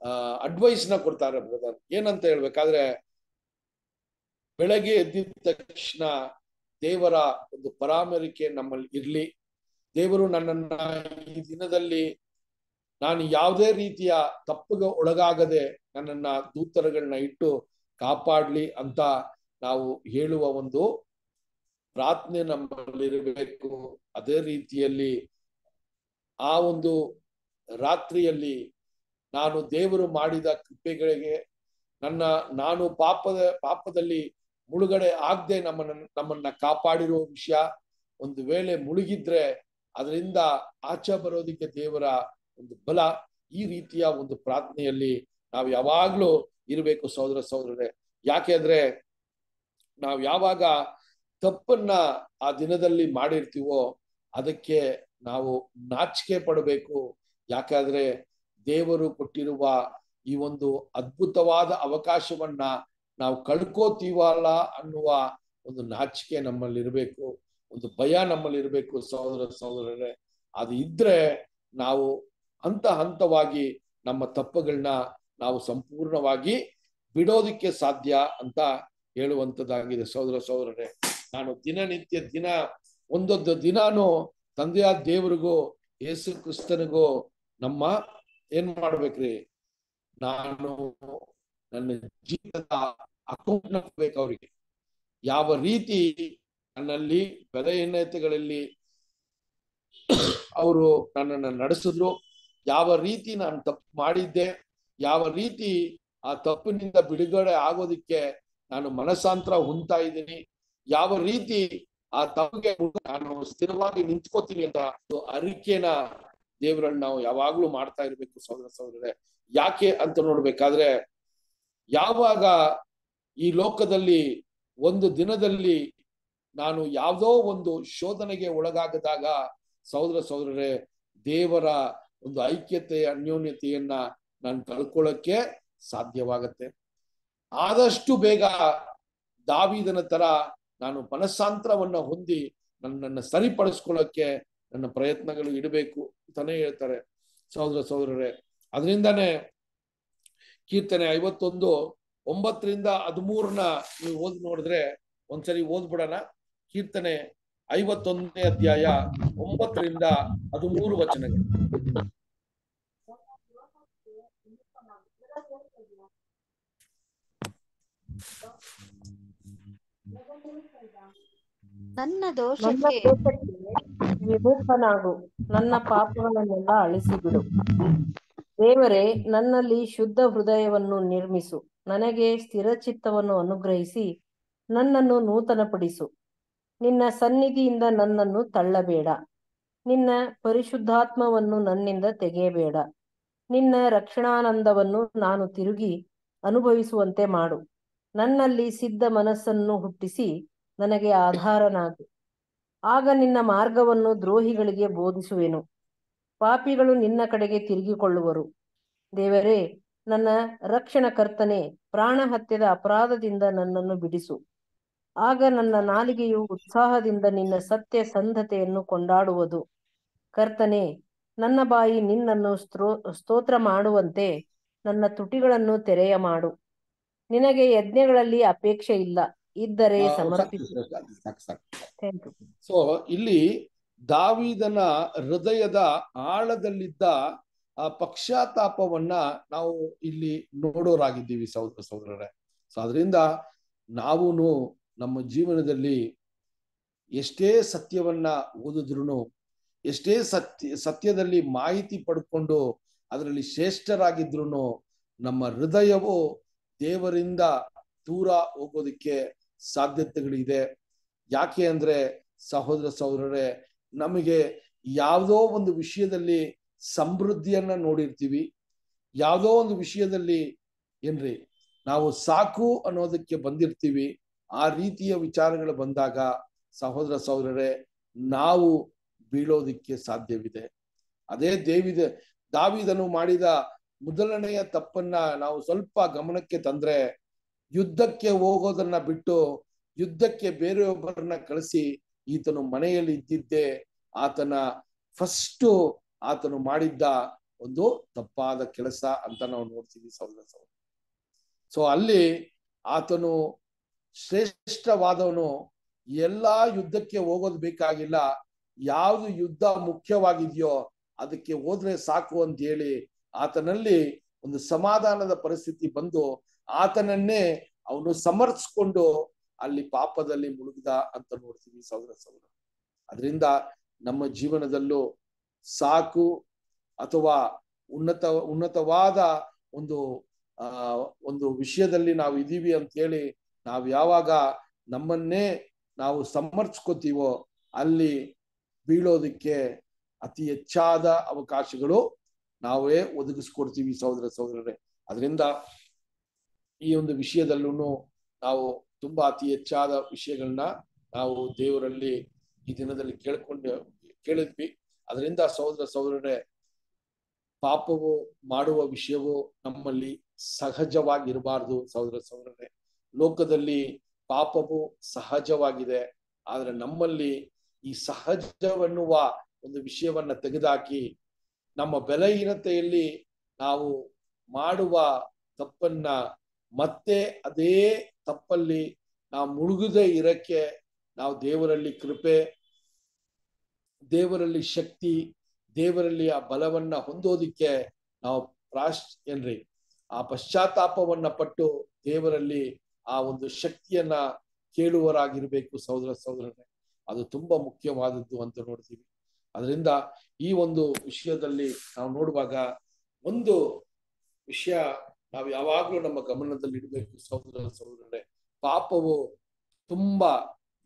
ಅಡ್ವೈಸ್ ನ ಕೊಡ್ತಾರೆ ಬ್ರದರ್ ಏನಂತ ಹೇಳ್ಬೇಕಾದ್ರೆ ಬೆಳಗ್ಗೆ ಎದ್ದಿದ ತಕ್ಷಣ ದೇವರ ಒಂದು ಪರಾಮರಿಕೆ ನಮ್ಮಲ್ಲಿ ಇರ್ಲಿ ದೇವರು ನನ್ನನ್ನ ಈ ದಿನದಲ್ಲಿ ನಾನು ಯಾವುದೇ ರೀತಿಯ ತಪ್ಪಿಗೆ ಒಳಗಾಗದೆ ನನ್ನನ್ನ ದೂತರಗಳನ್ನ ಇಟ್ಟು ಕಾಪಾಡ್ಲಿ ಅಂತ ನಾವು ಹೇಳುವ ಒಂದು ಪ್ರಾರ್ಥನೆ ನಮ್ಮಲ್ಲಿರಬೇಕು ಅದೇ ರೀತಿಯಲ್ಲಿ ಆ ಒಂದು ರಾತ್ರಿಯಲ್ಲಿ ನಾನು ದೇವರು ಮಾಡಿದ ಕೃಪೆಗಳಿಗೆ ನನ್ನ ನಾನು ಪಾಪದ ಪಾಪದಲ್ಲಿ ಮುಳುಗಡೆ ಆಗದೆ ನಮ್ಮನ್ನ ನಮ್ಮನ್ನ ಕಾಪಾಡಿರುವ ವಿಷಯ ಒಂದು ವೇಳೆ ಮುಳುಗಿದ್ರೆ ಅದರಿಂದ ಆಚೆ ಬರೋದಿಕ್ಕೆ ದೇವರ ಒಂದು ಬಲ ಈ ರೀತಿಯ ಒಂದು ಪ್ರಾರ್ಥನೆಯಲ್ಲಿ ನಾವು ಯಾವಾಗ್ಲೂ ಇರಬೇಕು ಸಹೋದರ ಸಹೋದರರೇ ಯಾಕೆ ಅಂದ್ರೆ ನಾವು ಯಾವಾಗ ತಪ್ಪನ್ನ ಆ ದಿನದಲ್ಲಿ ಮಾಡಿರ್ತೀವೋ ಅದಕ್ಕೆ ನಾವು ನಾಚಿಕೆ ಪಡಬೇಕು ಯಾಕಾದ್ರೆ ದೇವರು ಕೊಟ್ಟಿರುವ ಈ ಒಂದು ಅದ್ಭುತವಾದ ಅವಕಾಶವನ್ನ ನಾವು ಕಳ್ಕೋತೀವಲ್ಲ ಅನ್ನುವ ಒಂದು ನಾಚಿಕೆ ನಮ್ಮಲ್ಲಿ ಇರಬೇಕು ಒಂದು ಭಯ ನಮ್ಮಲ್ಲಿ ಇರಬೇಕು ಸಹೋದರ ಸಹೋದರರೇ ಅದು ಇದ್ರೆ ನಾವು ಹಂತ ಹಂತವಾಗಿ ನಮ್ಮ ತಪ್ಪುಗಳನ್ನ ನಾವು ಸಂಪೂರ್ಣವಾಗಿ ಬಿಡೋದಿಕ್ಕೆ ಸಾಧ್ಯ ಅಂತ ಹೇಳುವಂತದ್ದಾಗಿದೆ ಸಹೋದರ ಸಹೋದರರೇ ನಾನು ದಿನನಿತ್ಯ ದಿನ ಒಂದೊಂದು ದಿನಾನು ತಂದೆಯಾದ ದೇವರಿಗೂ ಯೇಸು ಕ್ರಿಸ್ತನಿಗೂ ನಮ್ಮ ಏನ್ ಮಾಡ್ಬೇಕ್ರಿ ನಾನು ನನ್ನ ಜೀವನದ ಅಕೌಂಟ್ ಬೇಕು ಅವ್ರಿಗೆ ಯಾವ ರೀತಿ ನನ್ನಲ್ಲಿ ಬೆಲೆಯನ್ನತೆಗಳಲ್ಲಿ ಅವರು ನನ್ನನ್ನು ನಡೆಸಿದ್ರು ಯಾವ ರೀತಿ ನಾನು ತಪ್ಪು ಮಾಡಿದ್ದೆ ಯಾವ ರೀತಿ ಆ ತಪ್ಪಿನಿಂದ ಬಿಡುಗಡೆ ಆಗೋದಿಕ್ಕೆ ನಾನು ಮನಸ್ಸಾಂತರ ಹೊಂದ್ತಾ ಇದ್ದೀನಿ ಯಾವ ರೀತಿ ಆ ತಪ್ಪಿಗೆ ನಾನು ಸ್ಥಿರವಾಗಿ ನಿಂತ್ಕೋತೀನಿ ಅಂತ ಅರಿಕೆನ ದೇವರನ್ನ ನಾವು ಯಾವಾಗ್ಲೂ ಮಾಡ್ತಾ ಇರ್ಬೇಕು ಸಹೋದರ ಸಹೋದರರೇ ಯಾಕೆ ಅಂತ ನೋಡ್ಬೇಕಾದ್ರೆ ಯಾವಾಗ ಈ ಲೋಕದಲ್ಲಿ ಒಂದು ದಿನದಲ್ಲಿ ನಾನು ಯಾವುದೋ ಒಂದು ಶೋಧನೆಗೆ ಒಳಗಾಗದಾಗ ಸಹೋದರ ಸಹೋದರರೇ ದೇವರ ಒಂದು ಐಕ್ಯತೆ ಅನ್ಯೋನ್ಯತೆಯನ್ನ ನಾನು ಕಳ್ಕೊಳ್ಳಕ್ಕೆ ಸಾಧ್ಯವಾಗತ್ತೆ ಆದಷ್ಟು ಬೇಗ ದಾವಿದನ ತರ ನಾನು ಮನಸ್ಸಾಂತರವನ್ನ ಹೊಂದಿ ನನ್ನನ್ನು ಸರಿಪಡಿಸ್ಕೊಳ್ಳಕ್ಕೆ ನನ್ನ ಪ್ರಯತ್ನಗಳು ಇಡಬೇಕು ಅಂತಾನೆ ಹೇಳ್ತಾರೆ ಸಹೋದರ ಸಹೋದರರೇ ಅದರಿಂದಾನೇ ಕೀರ್ತನೆ ಐವತ್ತೊಂದು ಒಂಬತ್ತರಿಂದ ಹದಿಮೂರನ್ನ ನೀವು ಓದ್ ನೋಡಿದ್ರೆ ಒಂದ್ಸರಿ ಓದ್ಬಿಡೋಣ ಕೀರ್ತನೆ ಐವತ್ತೊಂದನೇ ಅಧ್ಯಾಯ ಒಂಬತ್ತರಿಂದ ಹದಿಮೂರು ವಚನಗಳು ನನ್ನ ನನ್ನ ದೋಷಕ್ಕೆ ದೋಷಕ್ಕೆ ವಿಮುಖನಾಗು ನನ್ನ ಪಾಪಗಳನ್ನೆಲ್ಲ ಅಳಿಸಿಬಿಡು ದೇವರೇ ನನ್ನಲ್ಲಿ ಶುದ್ಧ ಹೃದಯವನ್ನು ನಿರ್ಮಿಸು ನನಗೆ ಸ್ಥಿರಚಿತ್ತವನ್ನು ಅನುಗ್ರಹಿಸಿ ನನ್ನನ್ನು ನೂತನಪಡಿಸು ನಿನ್ನ ಸನ್ನಿಧಿಯಿಂದ ನನ್ನನ್ನು ತಳ್ಳಬೇಡ ನಿನ್ನ ಪರಿಶುದ್ಧಾತ್ಮವನ್ನು ನನ್ನಿಂದ ತೆಗೆಯಬೇಡ ನಿನ್ನ ರಕ್ಷಣಾನಂದವನ್ನು ನಾನು ತಿರುಗಿ ಅನುಭವಿಸುವಂತೆ ಮಾಡು ನನ್ನಲ್ಲಿ ಸಿದ್ಧ ಮನಸ್ಸನ್ನು ಹುಟ್ಟಿಸಿ ನನಗೆ ಆಧಾರನಾಗು ಆಗ ನಿನ್ನ ಮಾರ್ಗವನ್ನು ದ್ರೋಹಿಗಳಿಗೆ ಬೋಧಿಸುವೆನು ಪಾಪಿಗಳು ನಿನ್ನ ಕಡೆಗೆ ತಿರುಗಿಕೊಳ್ಳುವರು ದೇವರೇ ನನ್ನ ರಕ್ಷಣ ಕರ್ತನೆ ಪ್ರಾಣ ಹತ್ಯದ ಅಪರಾಧದಿಂದ ನನ್ನನ್ನು ಬಿಡಿಸು ಆಗ ನನ್ನ ನಾಲಿಗೆಯು ಉತ್ಸಾಹದಿಂದ ನಿನ್ನ ಸತ್ಯ ಸಂಧತೆಯನ್ನು ಕೊಂಡಾಡುವುದು ಕರ್ತನೆ ನನ್ನ ಬಾಯಿ ನಿನ್ನನ್ನು ಸ್ತ್ರೋ ಸ್ತೋತ್ರ ಮಾಡುವಂತೆ ನನ್ನ ತುಟಿಗಳನ್ನು ತೆರೆಯ ಮಾಡು ನಿನಗೆ ಯಜ್ಞಗಳಲ್ಲಿ ಅಪೇಕ್ಷೆ ಇಲ್ಲ ಇದ್ದರೆ ಸಮರ್ಪಿಸು ಸಾಕು ಸಾಕು ಥ್ಯಾಂಕ್ ಯು ಸೊ ಇಲ್ಲಿ ದಾವಿದನ ಹೃದಯದ ಆಳದಲ್ಲಿದ್ದ ಆ ಪಕ್ಷಾತಾಪವನ್ನ ನಾವು ಇಲ್ಲಿ ನೋಡೋರಾಗಿದ್ದೀವಿ ಸಹೋದರ ಸಹೋದರರೇ ಸೊ ಅದರಿಂದ ನಾವು ನಮ್ಮ ಜೀವನದಲ್ಲಿ ಎಷ್ಟೇ ಸತ್ಯವನ್ನ ಓದಿದ್ರು ಎಷ್ಟೇ ಸತ್ಯ ಸತ್ಯದಲ್ಲಿ ಮಾಹಿತಿ ಪಡ್ಕೊಂಡು ಅದರಲ್ಲಿ ಶ್ರೇಷ್ಠರಾಗಿದ್ರು ನಮ್ಮ ಹೃದಯವು ದೇವರಿಂದ ದೂರ ಹೋಗೋದಕ್ಕೆ ಸಾಧ್ಯತೆಗಳಿದೆ ಯಾಕೆ ಅಂದ್ರೆ ಸಹೋದರ ಸಹೋದರರೇ ನಮಗೆ ಯಾವುದೋ ಒಂದು ವಿಷಯದಲ್ಲಿ ಸಮೃದ್ಧಿಯನ್ನ ನೋಡಿರ್ತೀವಿ ಯಾವುದೋ ಒಂದು ವಿಷಯದಲ್ಲಿ ಏನ್ರಿ ನಾವು ಸಾಕು ಅನ್ನೋದಕ್ಕೆ ಬಂದಿರ್ತೀವಿ ಆ ರೀತಿಯ ವಿಚಾರಗಳು ಬಂದಾಗ ಸಹೋದರ ಸಹೋದರರೇ ನಾವು ಬೀಳೋದಿಕ್ಕೆ ಸಾಧ್ಯವಿದೆ ಅದೇ ದೇವಿದ ದಾವಿದನು ಮಾಡಿದ ಮೊದಲನೆಯ ತಪ್ಪನ್ನ ನಾವು ಸ್ವಲ್ಪ ಗಮನಕ್ಕೆ ತಂದ್ರೆ ಯುದ್ಧಕ್ಕೆ ಹೋಗೋದನ್ನ ಬಿಟ್ಟು ಯುದ್ಧಕ್ಕೆ ಬೇರೆಯೊಬ್ಬರನ್ನ ಕಳಿಸಿ ಈತನು ಮನೆಯಲ್ಲಿ ಇದ್ದಿದ್ದೇ ಆತನ ಫಸ್ಟ್ ಆತನು ಮಾಡಿದ್ದ ಒಂದು ತಪ್ಪಾದ ಕೆಲಸ ಅಂತ ನಾವು ನೋಡ್ತೀವಿ ಸಹೋದರ ಸಹೋದರ ಸೊ ಅಲ್ಲಿ ಆತನು ಶ್ರೇಷ್ಠವಾದವನು ಎಲ್ಲಾ ಯುದ್ಧಕ್ಕೆ ಹೋಗೋದು ಬೇಕಾಗಿಲ್ಲ ಯಾವುದು ಯುದ್ಧ ಮುಖ್ಯವಾಗಿದೆಯೋ ಅದಕ್ಕೆ ಹೋದ್ರೆ ಸಾಕು ಅಂತ ಹೇಳಿ ಆತನಲ್ಲಿ ಒಂದು ಸಮಾಧಾನದ ಪರಿಸ್ಥಿತಿ ಬಂದು ಆತನನ್ನೇ ಅವನು ಸಮರ್ಸ್ಕೊಂಡು ಅಲ್ಲಿ ಪಾಪದಲ್ಲಿ ಮುಳುಗಿದ ಅಂತ ನೋಡ್ತೀವಿ ಸಹೋದರ ಸಹೋದರ ಅದರಿಂದ ನಮ್ಮ ಜೀವನದಲ್ಲೂ ಸಾಕು ಅಥವಾ ಉನ್ನತ ಉನ್ನತವಾದ ಒಂದು ಆ ಒಂದು ವಿಷಯದಲ್ಲಿ ನಾವು ಇದೀವಿ ಅಂತ ಹೇಳಿ ನಾವು ಯಾವಾಗ ನಮ್ಮನ್ನೇ ನಾವು ಸಮರ್ಸ್ಕೋತೀವೋ ಅಲ್ಲಿ ಬೀಳೋದಕ್ಕೆ ಅತಿ ಹೆಚ್ಚಾದ ಅವಕಾಶಗಳು ನಾವೇ ಒದಗಿಸ್ಕೊಡ್ತೀವಿ ಸಹೋದರ ಸಹೋದರರೇ ಅದರಿಂದ ಈ ಒಂದು ವಿಷಯದಲ್ಲೂ ನಾವು ತುಂಬಾ ಅತಿ ಹೆಚ್ಚಾದ ವಿಷಯಗಳನ್ನ ನಾವು ದೇವರಲ್ಲಿ ಈ ದಿನದಲ್ಲಿ ಕೇಳ್ಕೊಂಡು ಕೇಳಿದ್ವಿ ಅದರಿಂದ ಸಹೋದರ ಸಹೋದರರೇ ಪಾಪವು ಮಾಡುವ ವಿಷಯವು ನಮ್ಮಲ್ಲಿ ಸಹಜವಾಗಿರಬಾರ್ದು ಸಹೋದರ ಸಹೋದರರೇ ಲೋಕದಲ್ಲಿ ಪಾಪವು ಸಹಜವಾಗಿದೆ ಆದ್ರೆ ನಮ್ಮಲ್ಲಿ ಈ ಸಹಜವೆನ್ನುವ ಒಂದು ವಿಷಯವನ್ನ ತೆಗೆದುಹಾಕಿ ನಮ್ಮ ಬೆಲೆಹೀನತೆಯಲ್ಲಿ ನಾವು ಮಾಡುವ ತಪ್ಪನ್ನ ಮತ್ತೆ ಅದೇ ತಪ್ಪಲ್ಲಿ ನಾವು ಮುಳುಗದೆ ಇರಕ್ಕೆ ನಾವು ದೇವರಲ್ಲಿ ಕೃಪೆ ದೇವರಲ್ಲಿ ಶಕ್ತಿ ದೇವರಲ್ಲಿ ಆ ಬಲವನ್ನ ಹೊಂದೋದಿಕ್ಕೆ ನಾವು ಪ್ರಾಶ್ ಏನ್ರಿ ಆ ಪಶ್ಚಾತ್ತಾಪವನ್ನ ಪಟ್ಟು ದೇವರಲ್ಲಿ ಆ ಒಂದು ಶಕ್ತಿಯನ್ನ ಕೇಳುವರಾಗಿರ್ಬೇಕು ಸಹೋದರ ಸಹೋದರರೇ ಅದು ತುಂಬಾ ಮುಖ್ಯವಾದದ್ದು ಅಂತ ನೋಡ್ತೀವಿ ಅದರಿಂದ ಈ ಒಂದು ವಿಷಯದಲ್ಲಿ ನಾವು ನೋಡುವಾಗ ಒಂದು ವಿಷಯ ನಾವು ಯಾವಾಗ್ಲೂ ನಮ್ಮ ಗಮನದಲ್ಲಿ ಇಡಬೇಕು ಸಹೋದರ ಸಹೋದರರೇ ಪಾಪವು ತುಂಬಾ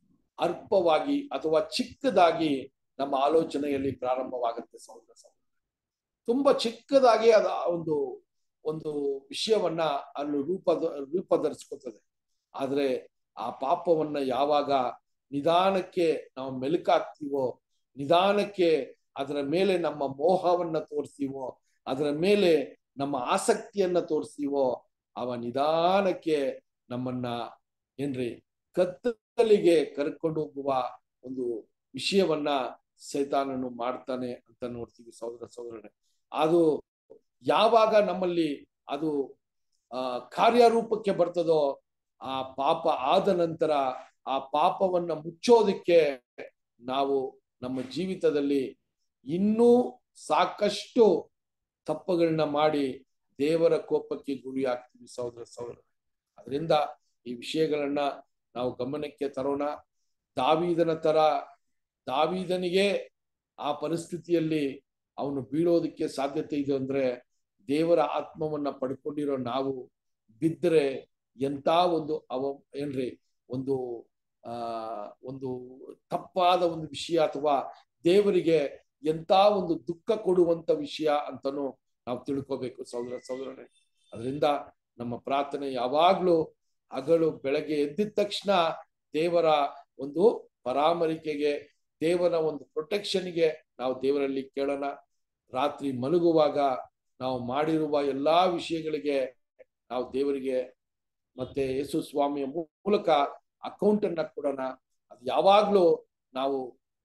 ಅಲ್ಪವಾಗಿ ಅಥವಾ ಚಿಕ್ಕದಾಗಿ ನಮ್ಮ ಆಲೋಚನೆಯಲ್ಲಿ ಪ್ರಾರಂಭವಾಗುತ್ತೆ ಸಹೋದರ ಸಹೋದರ ತುಂಬಾ ಚಿಕ್ಕದಾಗಿ ಅದ ಒಂದು ಒಂದು ವಿಷಯವನ್ನ ಅಲ್ಲಿ ರೂಪದ ರೂಪಧರಿಸ್ಕೊತದೆ ಆದ್ರೆ ಆ ಪಾಪವನ್ನ ಯಾವಾಗ ನಿಧಾನಕ್ಕೆ ನಾವು ಮೆಲುಕಾಗ್ತೀವೋ ನಿಧಾನಕ್ಕೆ ಅದರ ಮೇಲೆ ನಮ್ಮ ಮೋಹವನ್ನ ತೋರಿಸ್ತೀವೋ ಅದರ ಮೇಲೆ ನಮ್ಮ ಆಸಕ್ತಿಯನ್ನ ತೋರಿಸ್ತೀವೋ ಅವ ನಿಧಾನಕ್ಕೆ ನಮ್ಮನ್ನ ಏನ್ರಿ ಕತ್ತಲಿಗೆ ಕರ್ಕೊಂಡು ಹೋಗುವ ಒಂದು ವಿಷಯವನ್ನ ಸೈತಾನನು ಮಾಡ್ತಾನೆ ಅಂತ ನೋಡ್ತೀವಿ ಸಹೋದರ ಸಹೋದರನೇ ಅದು ಯಾವಾಗ ನಮ್ಮಲ್ಲಿ ಅದು ಆ ಕಾರ್ಯರೂಪಕ್ಕೆ ಬರ್ತದೋ ಆ ಪಾಪ ಆದ ನಂತರ ಆ ಪಾಪವನ್ನ ಮುಚ್ಚೋದಿಕ್ಕೆ ನಾವು ನಮ್ಮ ಜೀವಿತದಲ್ಲಿ ಇನ್ನೂ ಸಾಕಷ್ಟು ತಪ್ಪುಗಳನ್ನ ಮಾಡಿ ದೇವರ ಕೋಪಕ್ಕೆ ಗುರಿ ಆಗ್ತೀವಿ ಸಹೋದರ ಸಹೋದರ ಅದರಿಂದ ಈ ವಿಷಯಗಳನ್ನ ನಾವು ಗಮನಕ್ಕೆ ತರೋಣ ದಾವೀದನ ತರ ದಾವೀದನಿಗೆ ಆ ಪರಿಸ್ಥಿತಿಯಲ್ಲಿ ಅವನು ಬೀಳೋದಕ್ಕೆ ಸಾಧ್ಯತೆ ಇದೆ ಅಂದ್ರೆ ದೇವರ ಆತ್ಮವನ್ನ ಪಡ್ಕೊಂಡಿರೋ ನಾವು ಬಿದ್ದರೆ ಎಂತ ಒಂದು ಅವ ಏನ್ರಿ ಒಂದು ಆ ಒಂದು ತಪ್ಪಾದ ಒಂದು ವಿಷಯ ಅಥವಾ ದೇವರಿಗೆ ಎಂತ ಒಂದು ದುಃಖ ಕೊಡುವಂತ ವಿಷಯ ಅಂತನೂ ನಾವು ತಿಳ್ಕೋಬೇಕು ಸಹೋದರ ಸಹೋದರನೇ ಅದರಿಂದ ನಮ್ಮ ಪ್ರಾರ್ಥನೆ ಯಾವಾಗ್ಲೂ ಹಗಲು ಬೆಳಗ್ಗೆ ಎದ್ದಿದ ತಕ್ಷಣ ದೇವರ ಒಂದು ಪರಾಮರಿಕೆಗೆ ದೇವರ ಒಂದು ಪ್ರೊಟೆಕ್ಷನ್ಗೆ ನಾವು ದೇವರಲ್ಲಿ ಕೇಳೋಣ ರಾತ್ರಿ ಮಲಗುವಾಗ ನಾವು ಮಾಡಿರುವ ಎಲ್ಲಾ ವಿಷಯಗಳಿಗೆ ನಾವು ದೇವರಿಗೆ ಮತ್ತೆ ಯೇಸು ಸ್ವಾಮಿಯ ಮೂಲಕ ಅಕೌಂಟ್ ಅನ್ನ ಕೊಡೋಣ ಅದು ಯಾವಾಗ್ಲೂ ನಾವು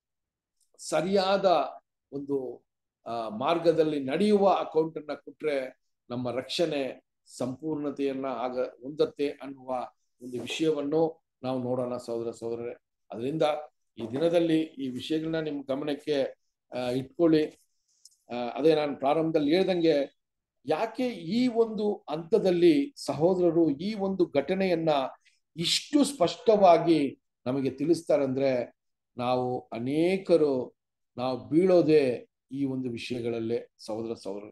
ಸರಿಯಾದ ಒಂದು ಆ ಮಾರ್ಗದಲ್ಲಿ ನಡೆಯುವ ಅಕೌಂಟ್ ಅನ್ನ ಕೊಟ್ರೆ ನಮ್ಮ ರಕ್ಷಣೆ ಸಂಪೂರ್ಣತೆಯನ್ನ ಆಗ ಹೊಂದತ್ತೆ ಅನ್ನುವ ಒಂದು ವಿಷಯವನ್ನು ನಾವು ನೋಡೋಣ ಸಹೋದರ ಸಹೋದರರೇ ಅದರಿಂದ ಈ ದಿನದಲ್ಲಿ ಈ ವಿಷಯಗಳನ್ನ ನಿಮ್ ಗಮನಕ್ಕೆ ಇಟ್ಕೊಳ್ಳಿ ಅದೇ ನಾನು ಪ್ರಾರಂಭದಲ್ಲಿ ಹೇಳ್ದಂಗೆ ಯಾಕೆ ಈ ಒಂದು ಹಂತದಲ್ಲಿ ಸಹೋದರರು ಈ ಒಂದು ಘಟನೆಯನ್ನ ಇಷ್ಟು ಸ್ಪಷ್ಟವಾಗಿ ನಮಗೆ ತಿಳಿಸ್ತಾರಂದ್ರೆ ನಾವು ಅನೇಕರು ನಾವು ಬೀಳೋದೇ ಈ ಒಂದು ವಿಷಯಗಳಲ್ಲೇ ಸಹೋದರ ಸಹೋದರ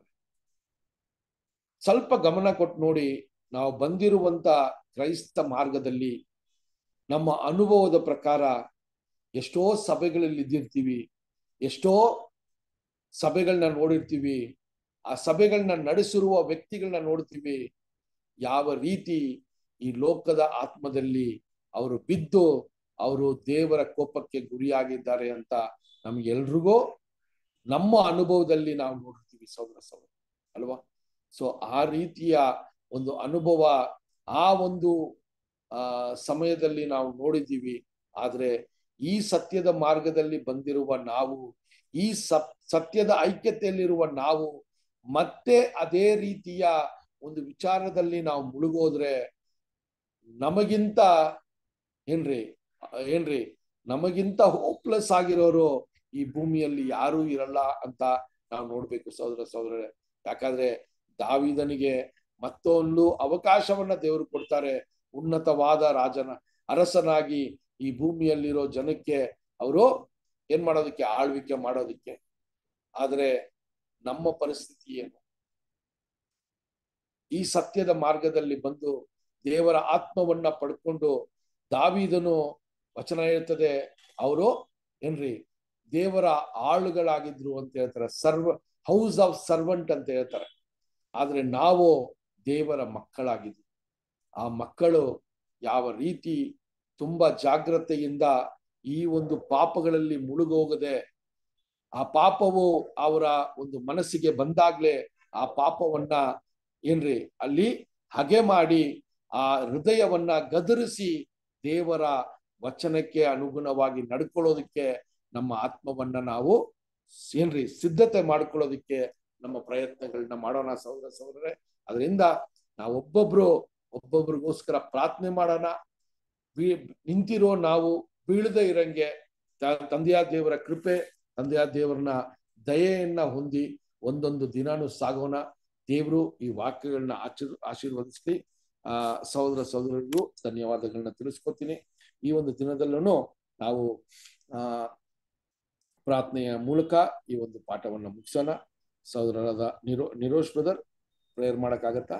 ಸ್ವಲ್ಪ ಗಮನ ಕೊಟ್ಟು ನೋಡಿ ನಾವು ಬಂದಿರುವಂತ ಕ್ರೈಸ್ತ ಮಾರ್ಗದಲ್ಲಿ ನಮ್ಮ ಅನುಭವದ ಪ್ರಕಾರ ಎಷ್ಟೋ ಸಭೆಗಳಲ್ಲಿ ಇದ್ದಿರ್ತೀವಿ ಎಷ್ಟೋ ಸಭೆಗಳನ್ನ ನೋಡಿರ್ತೀವಿ ಆ ಸಭೆಗಳನ್ನ ನಡೆಸಿರುವ ವ್ಯಕ್ತಿಗಳನ್ನ ನೋಡ್ತೀವಿ ಯಾವ ರೀತಿ ಈ ಲೋಕದ ಆತ್ಮದಲ್ಲಿ ಅವರು ಬಿದ್ದು ಅವರು ದೇವರ ಕೋಪಕ್ಕೆ ಗುರಿಯಾಗಿದ್ದಾರೆ ಅಂತ ನಮ್ಗೆಲ್ರಿಗೂ ನಮ್ಮ ಅನುಭವದಲ್ಲಿ ನಾವು ನೋಡ್ತೀವಿ ಸಹೋದರ ಸಹೋದರ ಅಲ್ವಾ ಸೊ ಆ ರೀತಿಯ ಒಂದು ಅನುಭವ ಆ ಒಂದು ಆ ಸಮಯದಲ್ಲಿ ನಾವು ನೋಡಿದ್ದೀವಿ ಆದ್ರೆ ಈ ಸತ್ಯದ ಮಾರ್ಗದಲ್ಲಿ ಬಂದಿರುವ ನಾವು ಈ ಸತ್ಯದ ಐಕ್ಯತೆಯಲ್ಲಿರುವ ನಾವು ಮತ್ತೆ ಅದೇ ರೀತಿಯ ಒಂದು ವಿಚಾರದಲ್ಲಿ ನಾವು ಮುಳುಗೋದ್ರೆ ನಮಗಿಂತ ಏನ್ರಿ ಏನ್ರಿ ನಮಗಿಂತ ಹೋಪ್ಲೆಸ್ ಆಗಿರೋರು ಈ ಭೂಮಿಯಲ್ಲಿ ಯಾರೂ ಇರಲ್ಲ ಅಂತ ನಾವು ನೋಡ್ಬೇಕು ಸಹೋದರ ಸಹೋದರರೇ ಯಾಕಂದ್ರೆ ದಾವಿದನಿಗೆ ಮತ್ತೊಂದು ಅವಕಾಶವನ್ನ ದೇವರು ಕೊಡ್ತಾರೆ ಉನ್ನತವಾದ ರಾಜನ ಅರಸನಾಗಿ ಈ ಭೂಮಿಯಲ್ಲಿರೋ ಜನಕ್ಕೆ ಅವರು ಏನ್ ಮಾಡೋದಕ್ಕೆ ಆಳ್ವಿಕೆ ಮಾಡೋದಕ್ಕೆ ಆದ್ರೆ ನಮ್ಮ ಪರಿಸ್ಥಿತಿ ಏನು ಈ ಸತ್ಯದ ಮಾರ್ಗದಲ್ಲಿ ಬಂದು ದೇವರ ಆತ್ಮವನ್ನ ಪಡ್ಕೊಂಡು ದಾವಿದನು ವಚನ ಹೇಳ್ತದೆ ಅವರು ಏನ್ರಿ ದೇವರ ಆಳುಗಳಾಗಿದ್ರು ಅಂತ ಹೇಳ್ತಾರೆ ಸರ್ವ ಹೌಸ್ ಆಫ್ ಸರ್ವೆಂಟ್ ಅಂತ ಹೇಳ್ತಾರೆ ಆದ್ರೆ ನಾವು ದೇವರ ಮಕ್ಕಳಾಗಿದ್ವಿ ಆ ಮಕ್ಕಳು ಯಾವ ರೀತಿ ತುಂಬಾ ಜಾಗ್ರತೆಯಿಂದ ಈ ಒಂದು ಪಾಪಗಳಲ್ಲಿ ಮುಳುಗೋಗದೆ ಆ ಪಾಪವು ಅವರ ಒಂದು ಮನಸ್ಸಿಗೆ ಬಂದಾಗ್ಲೇ ಆ ಪಾಪವನ್ನ ಏನ್ರಿ ಅಲ್ಲಿ ಹಗೆ ಮಾಡಿ ಆ ಹೃದಯವನ್ನ ಗದರಿಸಿ ದೇವರ ವಚನಕ್ಕೆ ಅನುಗುಣವಾಗಿ ನಡ್ಕೊಳ್ಳೋದಕ್ಕೆ ನಮ್ಮ ಆತ್ಮವನ್ನ ನಾವು ಏನ್ರಿ ಸಿದ್ಧತೆ ಮಾಡ್ಕೊಳ್ಳೋದಕ್ಕೆ ನಮ್ಮ ಪ್ರಯತ್ನಗಳನ್ನ ಮಾಡೋಣ ಸಹೋದರ ಸಹೋದರರೇ ಅದರಿಂದ ನಾವೊಬ್ಬೊಬ್ರು ಒಬ್ಬೊಬ್ರಿಗೋಸ್ಕರ ಪ್ರಾರ್ಥನೆ ಮಾಡೋಣ ಬೀ ನಿಂತಿರೋ ನಾವು ಬೀಳದೆ ಇರಂಗೆ ತ- ತಂದೆಯ ದೇವರ ಕೃಪೆ ತಂದೆಯ ದೇವರನ್ನ ದಯೆಯನ್ನ ಹೊಂದಿ ಒಂದೊಂದು ದಿನಾನು ಸಾಗೋಣ ದೇವರು ಈ ವಾಕ್ಯಗಳನ್ನ ಆಶೀರ್ ಆಶೀರ್ವದಿಸ್ಲಿ ಆ ಸಹೋದರ ಸಹೋದರರಿಗೂ ಧನ್ಯವಾದಗಳನ್ನ ತಿಳಿಸ್ಕೊತೀನಿ ಈ ಒಂದು ದಿನದಲ್ಲೂ ನಾವು ಆ ಪ್ರಾರ್ಥನೆಯ ಮೂಲಕ ಈ ಒಂದು ಪಾಠವನ್ನ ಮುಗಿಸೋಣ ಸಹೋದರರಾದ ನಿರೋ ನಿರೋಶ್ ಬ್ರದರ್ ಪ್ರೇಯರ್ ಮಾಡಕ್ಕಾಗತ್ತಾ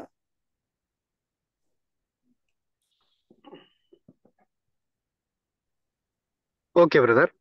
ಓಕೆ ಬ್ರದರ್